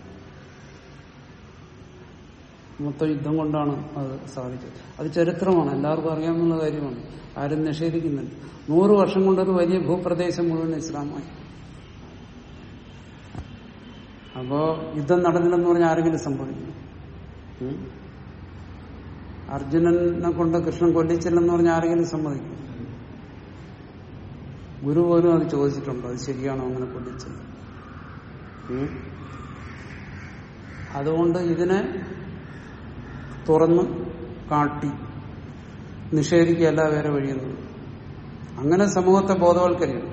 മൊത്തം യുദ്ധം കൊണ്ടാണ് അത് സാധിച്ചത് അത് ചരിത്രമാണ് എല്ലാവർക്കും അറിയാവുന്ന കാര്യമാണ് ആരും നിഷേധിക്കുന്നില്ല നൂറ് വർഷം കൊണ്ടൊരു വലിയ ഭൂപ്രദേശം മുഴുവൻ ഇസ്ലാമായി അപ്പോ യുദ്ധം നടന്നില്ലെന്ന് പറഞ്ഞാൽ ആരെങ്കിലും സംഭവിക്കും ഉം? അർജുനനെ കൊണ്ട് കൃഷ്ണൻ കൊല്ലിച്ചില്ലെന്ന് പറഞ്ഞാൽ ആരെങ്കിലും സമ്മതിക്കും ഗുരു പോലും അത് ചോദിച്ചിട്ടുണ്ടോ അത് ശരിയാണോ അങ്ങനെ കൊല്ലിച്ചത് ഉം? അതുകൊണ്ട് ഇതിനെ തുറന്ന് കാട്ടി നിഷേധിക്കുകയല്ല വേറെ വഴിയൊന്നും അങ്ങനെ സമൂഹത്തെ ബോധവൽക്കരിക്കണം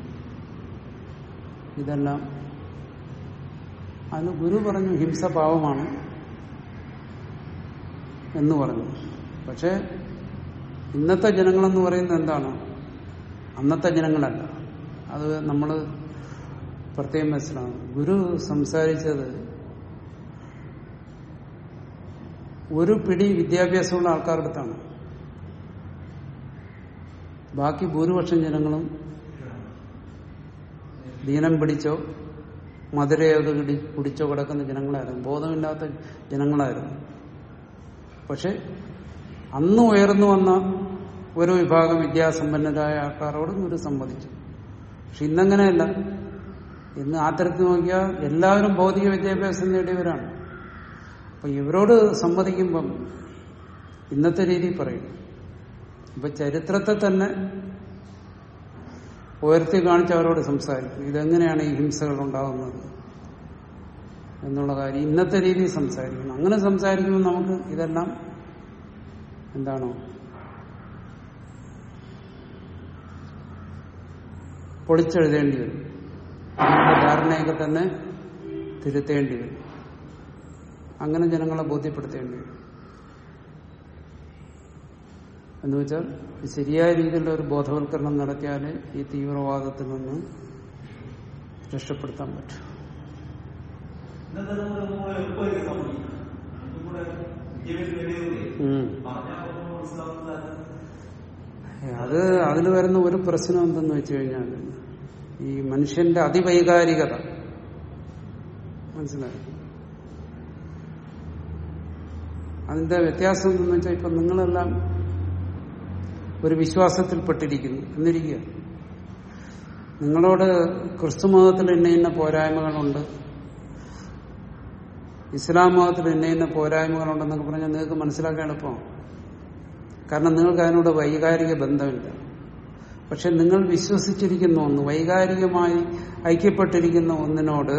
ഇതെല്ലാം അതിന് ഗുരു പറഞ്ഞു ഹിംസ പാവമാണ് എന്ന് പറഞ്ഞു പക്ഷെ ഇന്നത്തെ ജനങ്ങളെന്ന് പറയുന്നത് എന്താണ് അന്നത്തെ ജനങ്ങളല്ല അത് നമ്മൾ പ്രത്യേകം മനസ്സിലാവും ഗുരു സംസാരിച്ചത് ഒരു പിടി വിദ്യാഭ്യാസമുള്ള ആൾക്കാരുടെ അടുത്താണ് ബാക്കി ഭൂരിപക്ഷം ജനങ്ങളും ദീനം പിടിച്ചോ മധുരയത് പിടിച്ചോ കിടക്കുന്ന ജനങ്ങളായിരുന്നു ബോധമില്ലാത്ത ജനങ്ങളായിരുന്നു പക്ഷെ അന്ന് ഉയർന്നു വന്ന ഒരു വിഭാഗം വിദ്യാസമ്പന്നരായ ആൾക്കാരോട് ഗുരു സംവദിച്ചു പക്ഷെ ഇന്നങ്ങനെയല്ല ഇന്ന് ആ തരത്തിൽ നോക്കിയാൽ എല്ലാവരും ഭൗതിക വിദ്യാഭ്യാസം നേടിയവരാണ് അപ്പൊ ഇവരോട് സംവദിക്കുമ്പം ഇന്നത്തെ രീതി പറയും ഇപ്പൊ ചരിത്രത്തെ തന്നെ ഉയർത്തി കാണിച്ച് അവരോട് സംസാരിക്കും ഇതെങ്ങനെയാണ് ഈ ഹിംസകൾ ഉണ്ടാകുന്നത് എന്നുള്ള കാര്യം ഇന്നത്തെ രീതിയിൽ സംസാരിക്കുന്നു അങ്ങനെ സംസാരിക്കുമ്പോൾ നമുക്ക് ഇതെല്ലാം എന്താണോ പൊളിച്ചെഴുതേണ്ടി വരും നമ്മുടെ ധാരണയൊക്കെ തന്നെ തിരുത്തേണ്ടി വരും അങ്ങനെ ജനങ്ങളെ ബോധ്യപ്പെടുത്തേണ്ടി വരും എന്ന് വെച്ചാൽ ശരിയായ രീതിയിലുള്ള ഒരു ബോധവൽക്കരണം നടത്തിയാൽ ഈ തീവ്രവാദത്തിൽ നിന്ന് രക്ഷപ്പെടുത്താൻ പറ്റും ഇന്നത്തെ നമ്മൾ നമ്മൾ എളുപ്പമായിട്ട് സമയം അതും കൂടെ വിദ്യാഭ്യാസം നേടിയതേ ഉം. പറഞ്ഞാൽ ഒന്നും മനസ്സിലാവുന്നതല്ല അത് അതിൽ വരുന്ന ഒരു പ്രശ്നം എന്തെന്ന് വെച്ച് കഴിഞ്ഞാൽ ഈ മനുഷ്യന്റെ അതിവൈകാരികത മനസ്സിലായി അതിന്റെ വ്യത്യാസം എന്തെന്ന് വെച്ചാൽ ഇപ്പൊ നിങ്ങളെല്ലാം ഒരു വിശ്വാസത്തിൽപ്പെട്ടിരിക്കുന്നു എന്നിരിക്കുക നിങ്ങളോട് ക്രിസ്തു മതത്തിൽ ഇന്ന ഇന്ന പോരായ്മകളുണ്ട് ഇസ്ലാം മതത്തിൽ ഇന്ന ഇന്ന പോരായ്മകളുണ്ടെന്നൊക്കെ പറഞ്ഞാൽ നിങ്ങൾക്ക് മനസ്സിലാക്കാൻ എളുപ്പമാണ് കാരണം നിങ്ങൾക്ക് അതിനോട് വൈകാരിക ബന്ധമില്ല പക്ഷെ നിങ്ങൾ വിശ്വസിച്ചിരിക്കുന്ന ഒന്ന് വൈകാരികമായി ഐക്യപ്പെട്ടിരിക്കുന്ന ഒന്നിനോട്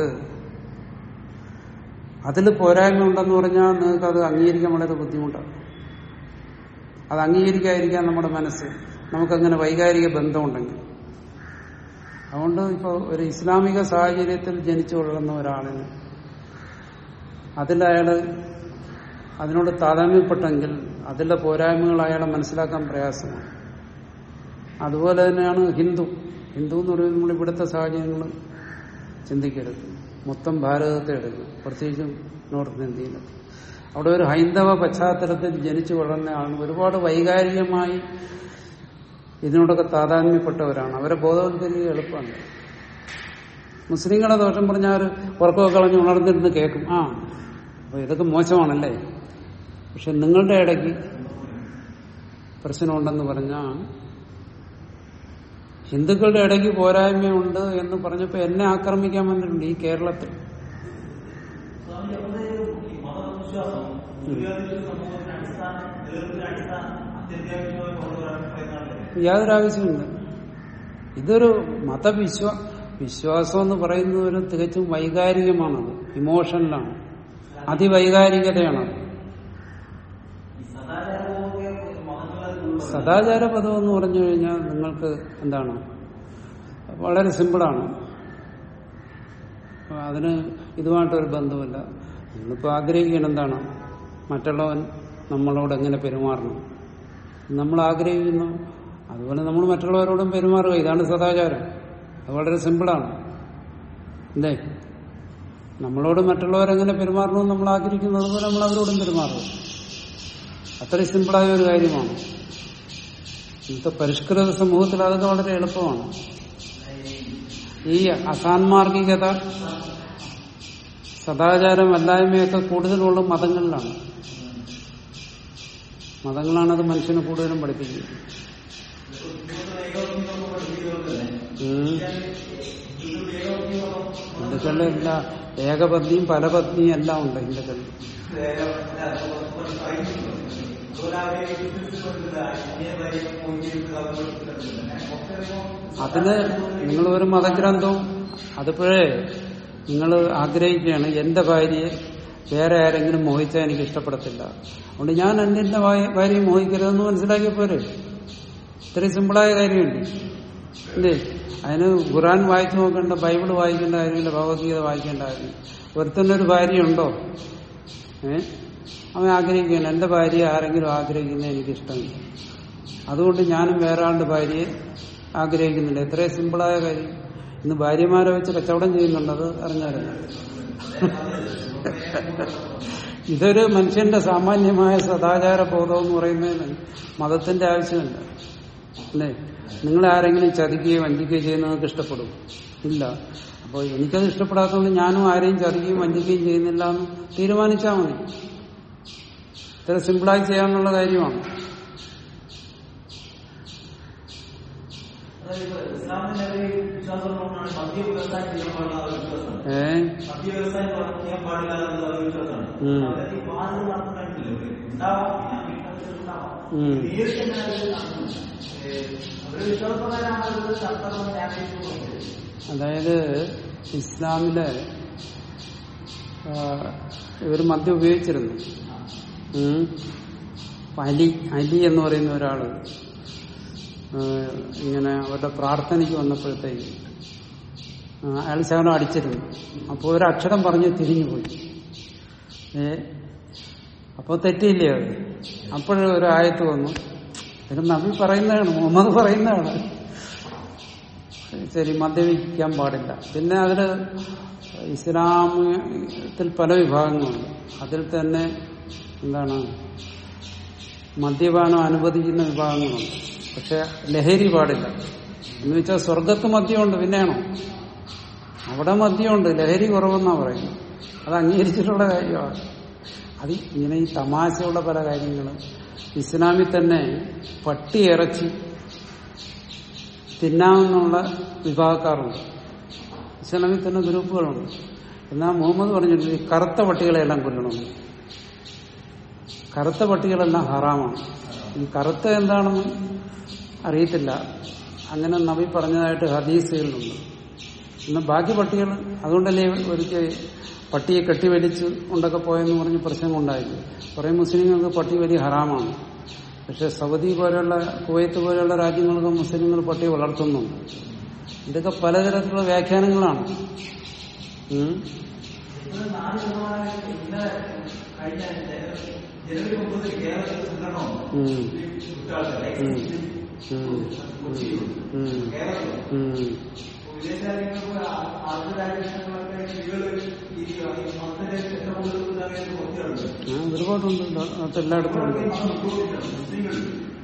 അതിൽ പോരായ്മ ഉണ്ടെന്ന് പറഞ്ഞാൽ നിങ്ങൾക്ക് അത് അംഗീകരിക്കാൻ വളരെ ബുദ്ധിമുട്ടാണ് അത് അംഗീകരിക്കാതിരിക്കാൻ നമ്മുടെ മനസ്സ് നമുക്കങ്ങനെ വൈകാരിക ബന്ധമുണ്ടെങ്കിൽ അതുകൊണ്ട് ഇപ്പോൾ ഒരു ഇസ്ലാമിക സാഹചര്യത്തിൽ ജനിച്ചു കൊള്ളുന്ന ഒരാളിന് അതിലയാള് അതിനോട് താതാമ്യപ്പെട്ടെങ്കിൽ അതിലെ പോരായ്മകൾ അയാളെ മനസ്സിലാക്കാൻ പ്രയാസമാണ് അതുപോലെ തന്നെയാണ് ഹിന്ദു ഹിന്ദു എന്ന് പറയുമ്പോൾ നമ്മൾ ഇവിടുത്തെ സാഹചര്യങ്ങൾ ചിന്തിക്കരുത് മൊത്തം ഭാരതത്തെ എടുക്കും പ്രത്യേകിച്ചും നോർത്ത് ഇന്ത്യയിൽ അവിടെ ഒരു ഹൈന്ദവ പശ്ചാത്തലത്തിൽ ജനിച്ചു വളർന്ന ആളുകൾ ഒരുപാട് വൈകാരികമായി ഇതിനോടൊക്കെ താതാത്മ്യപ്പെട്ടവരാണ് അവരെ ബോധവൽക്കരിക്കുക എളുപ്പമാണ് മുസ്ലിങ്ങളെ ദോഷം പറഞ്ഞാൽ ഉറക്കമൊക്കെ കളഞ്ഞ് ഉണർന്നിരുന്ന് കേൾക്കും ആ അപ്പൊ ഇതൊക്കെ മോശമാണല്ലേ പക്ഷെ നിങ്ങളുടെ ഇടയ്ക്ക് പ്രശ്നമുണ്ടെന്ന് പറഞ്ഞാൽ ഹിന്ദുക്കളുടെ ഇടയ്ക്ക് പോരായ്മയുണ്ട് എന്ന് പറഞ്ഞപ്പോൾ എന്നെ ആക്രമിക്കാൻ വന്നിട്ടുണ്ട് ഈ കേരളത്തിൽ സ്വാമി അവിടെ ഈ മതവിശ്വാസം മൂല്യാധിഷ്ഠിത സമൂഹത്തിന് അടിസ്ഥാനം നിലനിൽപ്പിന് അടിസ്ഥാനം അത്യന്താപേക്ഷിതമായി കൊണ്ടുവരാൻ പറയുന്നതല്ലേ യാതൊരു ആവശ്യമില്ല ഇതൊരു മതവിശ്വാ വിശ്വാസം എന്ന് പറയുന്നത് ഒരു തികച്ചും വൈകാരികമാണത് ഇമോഷണലാണ് അതിവൈകാരികതയാണത് ഈ സദാചാരമൊക്കെ മതങ്ങളെ ഉൾപ്പെടുത്തും. സദാചാര പദം എന്ന് പറഞ്ഞു കഴിഞ്ഞാൽ നിങ്ങൾക്ക് എന്താണ് വളരെ സിമ്പിളാണ് അപ്പൊ അതിന് ഇതുമായിട്ടൊരു ബന്ധമില്ല നിങ്ങളിപ്പോൾ ആഗ്രഹിക്കണം എന്താണ് മറ്റുള്ളവൻ നമ്മളോട് എങ്ങനെ പെരുമാറണം നമ്മൾ ആഗ്രഹിക്കുന്നു അതുപോലെ നമ്മൾ മറ്റുള്ളവരോടും പെരുമാറുക ഇതാണ് സദാചാരം അത് വളരെ സിമ്പിളാണ് എന്തേ നമ്മളോട് മറ്റുള്ളവരെങ്ങനെ പെരുമാറണമെന്ന് നമ്മൾ ആഗ്രഹിക്കുന്നത് പോലെ നമ്മൾ അവരോടും പെരുമാറുക അത്രയും സിമ്പിളായ ഒരു കാര്യമാണ് ഇന്നത്തെ പരിഷ്കൃത സമൂഹത്തിൽ അതൊക്കെ വളരെ എളുപ്പമാണ് ഈ അസാൻമാർഗികത സദാചാരമല്ലായ്മയൊക്കെ കൂടുതലുള്ള മതങ്ങളിലാണ് മതങ്ങളാണത് മനുഷ്യനെ കൂടുതലും പഠിപ്പിക്കുന്നത് ഉം. ഹിന്ദുക്കളിൽ എല്ലാ ഏകപത്നിയും പലപത്നിയും എല്ലാം ഉണ്ട് ഹിന്ദുക്കളിൽ അതുപോലെ അവരെ വിശ്വസിച്ചുകൊണ്ടില്ല അന്യ കാര്യം പോയിട്ട് അതില് നിങ്ങൾ ഒരു മതഗ്രന്ഥവും അതിപ്പോഴേ നിങ്ങൾ ആഗ്രഹിക്കുകയാണ് എന്റെ ഭാര്യയെ വേറെ ആരെങ്കിലും മോഹിച്ചാൽ എനിക്ക് ഇഷ്ടപ്പെടത്തില്ല അതുകൊണ്ട് ഞാൻ എന്റെ ഭാര്യ- ഭാര്യയെ മോഹിക്കരുതെന്ന് മനസ്സിലാക്കിയ പോരെ ഇത്രയും സിമ്പിളായ കാര്യമുണ്ട് അല്ലേ അതിന് ഖുറാൻ വായിച്ചു നോക്കേണ്ട ബൈബിൾ വായിക്കേണ്ട കാര്യമില്ല ഭഗവത്ഗീത വായിക്കേണ്ട കാര്യം ഒരുത്തന്റെ ഒരു ഭാര്യയുണ്ടോ ഏ അവൻ ആഗ്രഹിക്കുകയാണ് എന്റെ ഭാര്യയെ ആരെങ്കിലും ആഗ്രഹിക്കുന്നത് എനിക്ക് ഇഷ്ടമില്ല അതുകൊണ്ട് ഞാനും വേറെ ആളുടെ ഭാര്യയെ ആഗ്രഹിക്കുന്നില്ല എത്രയും സിമ്പിളായ കാര്യം ഇന്ന് ഭാര്യമാരെ വെച്ച് കച്ചവടം ചെയ്യുന്നുണ്ടത് അറിഞ്ഞായിരുന്നു ഇതൊരു മനുഷ്യന്റെ സാമാന്യമായ സദാചാര ബോധം എന്ന് പറയുന്നതിന് മതത്തിന്റെ ആവശ്യമില്ല അല്ലേ നിങ്ങൾ ആരെങ്കിലും ചതിക്കുകയോ വഞ്ചിക്കുകയോ ചെയ്യുന്നതൊക്കെ ഇഷ്ടപ്പെടും ഇല്ല അപ്പോൾ എനിക്കത് ഇഷ്ടപ്പെടാത്തതുകൊണ്ട് ഞാനും ആരെയും ചതിക്കുകയും വഞ്ചിക്കുകയും ചെയ്യുന്നില്ല എന്ന് തീരുമാനിച്ചാൽ മതി ഇത്ര സിമ്പിളായി ചെയ്യാനുള്ള കാര്യമാണ് ഇസ്ലാമിന്റെ ഒരു വിശ്വാസമുള്ളതാണ് മദ്യ വ്യവസായം ചെയ്യാൻ പാടില്ല ഒരു വിശ്വാസമാണ് ഏ മദ്യ വ്യവസായം ചെയ്യാൻ പാടില്ല എന്നുള്ള ഒരു വിശ്വാസമാണ് ഉം. അവരെ ഈ വാദം നടന്നു കണ്ടില്ല ഇവിടെ. ഉണ്ടാവാം ഞാൻ വീട്ടിൽ ഉണ്ടാവാം ഉം. നേരിട്ട് തന്നെ അത് നടന്നു. ഏഹ് അവരുടെ വിശ്വാസപ്രകാരമാണ് അത് ശാസ്ത്രം വ്യാഖ്യാനിക്കുന്നത് അതായത് ഇസ്ലാമിലെ ആ, ഇവർ മദ്യം ഉപയോഗിച്ചിരുന്നു ഉം. അപ്പൊ അലി അലി എന്ന് പറയുന്ന ഒരാള് ആ, ഇങ്ങനെ അവരുടെ പ്രാർത്ഥനയ്ക്ക് വന്നപ്പോഴത്തേക്ക് ആ, അയാൾ ശകലം അടിച്ചിരുന്നു അപ്പോൾ ഒരു അക്ഷരം പറഞ്ഞ് തിരിഞ്ഞുപോയി ഏ അപ്പൊ തെറ്റിയില്ലേ അത് അപ്പോഴൊരു ഒരു ആയത്ത് വന്നു ഇത് നബി പറയുന്നതാണ് മുഹമ്മദ് പറയുന്നതാണ് ശരി മദ്യപിക്കാൻ പാടില്ല പിന്നെ അതിൽ ഇസ്ലാമത്തിൽ പല വിഭാഗങ്ങളുണ്ട് അതിൽ തന്നെ എന്താണ് മദ്യപാനം അനുവദിക്കുന്ന വിഭാഗങ്ങളുണ്ട് പക്ഷെ ലഹരി പാടില്ല എന്ന് വെച്ചാൽ സ്വർഗത്ത് മദ്യമുണ്ട് പിന്നെയാണോ അവിടെ മദ്യമുണ്ട് ലഹരി കുറവെന്നാ പറയുന്നത് അത് അംഗീകരിച്ചിട്ടുള്ള കാര്യമാണ് അത് ഇങ്ങനെ ഈ തമാശയുള്ള പല കാര്യങ്ങളും ഇസ്ലാമിൽ തന്നെ പട്ടി ഇറച്ചി തിന്നാമെന്നുള്ള വിഭാഗക്കാരുണ്ട് ഇസ്ലാമിൽ തന്നെ ഗ്രൂപ്പുകളുണ്ട് എന്നാൽ മുഹമ്മദ് പറഞ്ഞിട്ടുണ്ട് ഈ കറുത്ത പട്ടികളെല്ലാം കൊല്ലണം കറുത്ത പട്ടികളെല്ലാം ഹറാമാണ് ഈ കറുത്ത എന്താണെന്ന് അറിയത്തില്ല അങ്ങനെ നബി പറഞ്ഞതായിട്ട് ഹദീസുകളിലുണ്ട് എന്നാൽ ബാക്കി പട്ടികൾ അതുകൊണ്ടല്ലേ ഒരിക്കൽ പട്ടിയെ കെട്ടിവലിച്ച് കൊണ്ടൊക്കെ പോയെന്ന് പറഞ്ഞ് പ്രശ്നമുണ്ടായില്ല കുറെ മുസ്ലിങ്ങൾക്ക് പട്ടി വലിയ ഹറാമാണ് പക്ഷെ സൗദി പോലെയുള്ള കുവൈത്ത് പോലെയുള്ള രാജ്യങ്ങളൊക്കെ മുസ്ലിങ്ങൾ പട്ടി വളർത്തുന്നുണ്ട് ഇതൊക്കെ പലതരത്തിലുള്ള വ്യാഖ്യാനങ്ങളാണ് ഉം. ഇത് നാല് ശതമാനം ഇന്നലെ കഴിഞ്ഞ ജനുവരി മുപ്പത് കേരളത്തിൽ സംഘടന ഉം. കുറ്റാൾക്കാരെ ഉം. ഉം. ഉം. കേരളത്തിൽ ഉം. വിദേശ രാജ്യങ്ങൾക്ക് ആദ്യ രാജ്യങ്ങളൊക്കെ സ്ത്രീകള് ഈ മതത്തിന്റെ ചട്ടമുള്ള ഒക്കെയുണ്ട് ആ, ഒരുപാടുണ്ട് അത് എല്ലായിടത്തും ഉണ്ട് മുസ്ലിങ്ങൾ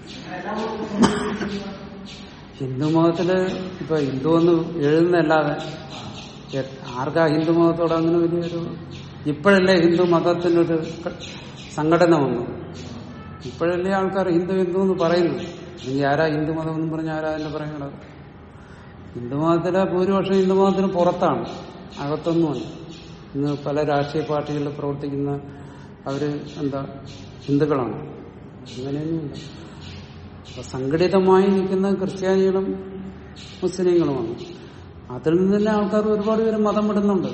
ഹിന്ദു മതത്തില് ഇപ്പൊ ഹിന്ദു എന്ന് എഴുതുന്നല്ലാതെ എ- ആർക്കാ ഹിന്ദു മതത്തോട് അങ്ങനെ വലിയൊരു ഇപ്പോഴല്ലേ ഹിന്ദു മതത്തിനൊരു ക- സംഘടന വന്നു ഇപ്പോഴല്ലേ ആൾക്കാർ ഹിന്ദു ഹിന്ദു എന്ന് പറയുന്നു അല്ലെങ്കിൽ ആരാ ഹിന്ദു മതം എന്ന് പറഞ്ഞ ആരാ അതിന്റെ പറയണത് ഹിന്ദു മതത്തിലെ ഭൂരിപക്ഷം ഹിന്ദു മതത്തിന് പുറത്താണ് അകത്തൊന്നുമല്ല ഇന്ന് പല രാഷ്ട്രീയ പാർട്ടികളിൽ പ്രവർത്തിക്കുന്ന അവര് എന്താ ഹിന്ദുക്കളാണ് അങ്ങനെയൊന്നുമില്ല അപ്പൊ സംഘടിതമായി നിൽക്കുന്ന ക്രിസ്ത്യാനികളും മുസ്ലിങ്ങളുമാണ് അതിൽ നിന്ന് തന്നെ ആൾക്കാർ ഒരുപാട് പേര് മതം വിടുന്നുണ്ട്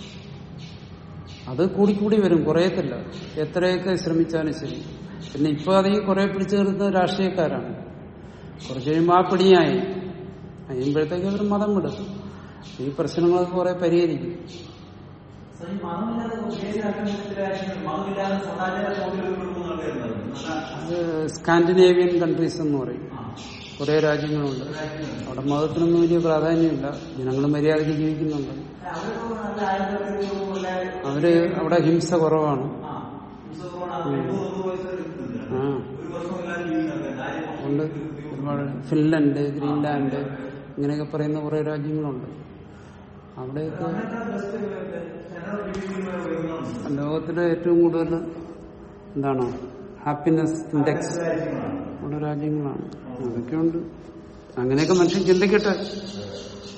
അത് കൂടിക്കൂടി വരും കുറയത്തില്ല എത്രയൊക്കെ ശ്രമിച്ചാലും ശരി പിന്നെ ഇപ്പൊ അത് ഈ കുറെ പിടിച്ചു നിർത്തുന്ന രാഷ്ട്രീയക്കാരാണ് കുറച്ച് കഴിയുമ്പോൾ ആ പിടിയായി കഴിയുമ്പോഴത്തേക്ക് അവർ മതം വിടും ഈ പ്രശ്നങ്ങളൊക്കെ കുറെ പരിഹരിക്കും മതമില്ലാതെ വിദേശ രാജ്യങ്ങളിലെ രാജ്യങ്ങൾ മതമില്ലാതെ സദാചാര ചോദ്യങ്ങൾ കൊടുക്കുന്ന ആൾക്കാരുണ്ടാവും അത് സ്കാൻഡിനേവിയൻ കൺട്രീസ് എന്ന് പറയും കുറെ രാജ്യങ്ങളുണ്ട് അവിടെ മതത്തിനൊന്നും വലിയ പ്രാധാന്യമില്ല ജനങ്ങൾ മര്യാദയ്ക്ക് ജീവിക്കുന്നുണ്ട് അവരൊക്കെ നല്ല ആയുധ അവര് അവിടെ ഹിംസ കുറവാണ് ആ വിശ്വസമാണ് എൺപത് വയസ്സ് എടുക്കുന്നില്ല ആ ഒരു വർഷം എല്ലാവരും ജീവിക്കുന്നുണ്ട് ആരും ഉണ്ട് ഒരുപാട് ഫിൻലൻഡ് ഗ്രീൻലാൻഡ് ഇങ്ങനെയൊക്കെ പറയുന്ന കുറെ രാജ്യങ്ങളുണ്ട് അവിടെയൊക്കെ അങ്ങനത്തെ ബെസ്റ്റ് ജനറൽ ജീവിക്കുന്ന ഉപയോഗങ്ങളുണ്ട് ലോകത്തിലെ ഏറ്റവും കൂടുതൽ എന്താണ് ഹാപ്പിനെസ് ഇൻഡെക്സ് രാജ്യങ്ങളാണ് ഉള്ള രാജ്യങ്ങളാണ് അതൊക്കെയുണ്ട് അങ്ങനെയൊക്കെ മനുഷ്യൻ ചിന്തിക്കട്ടെ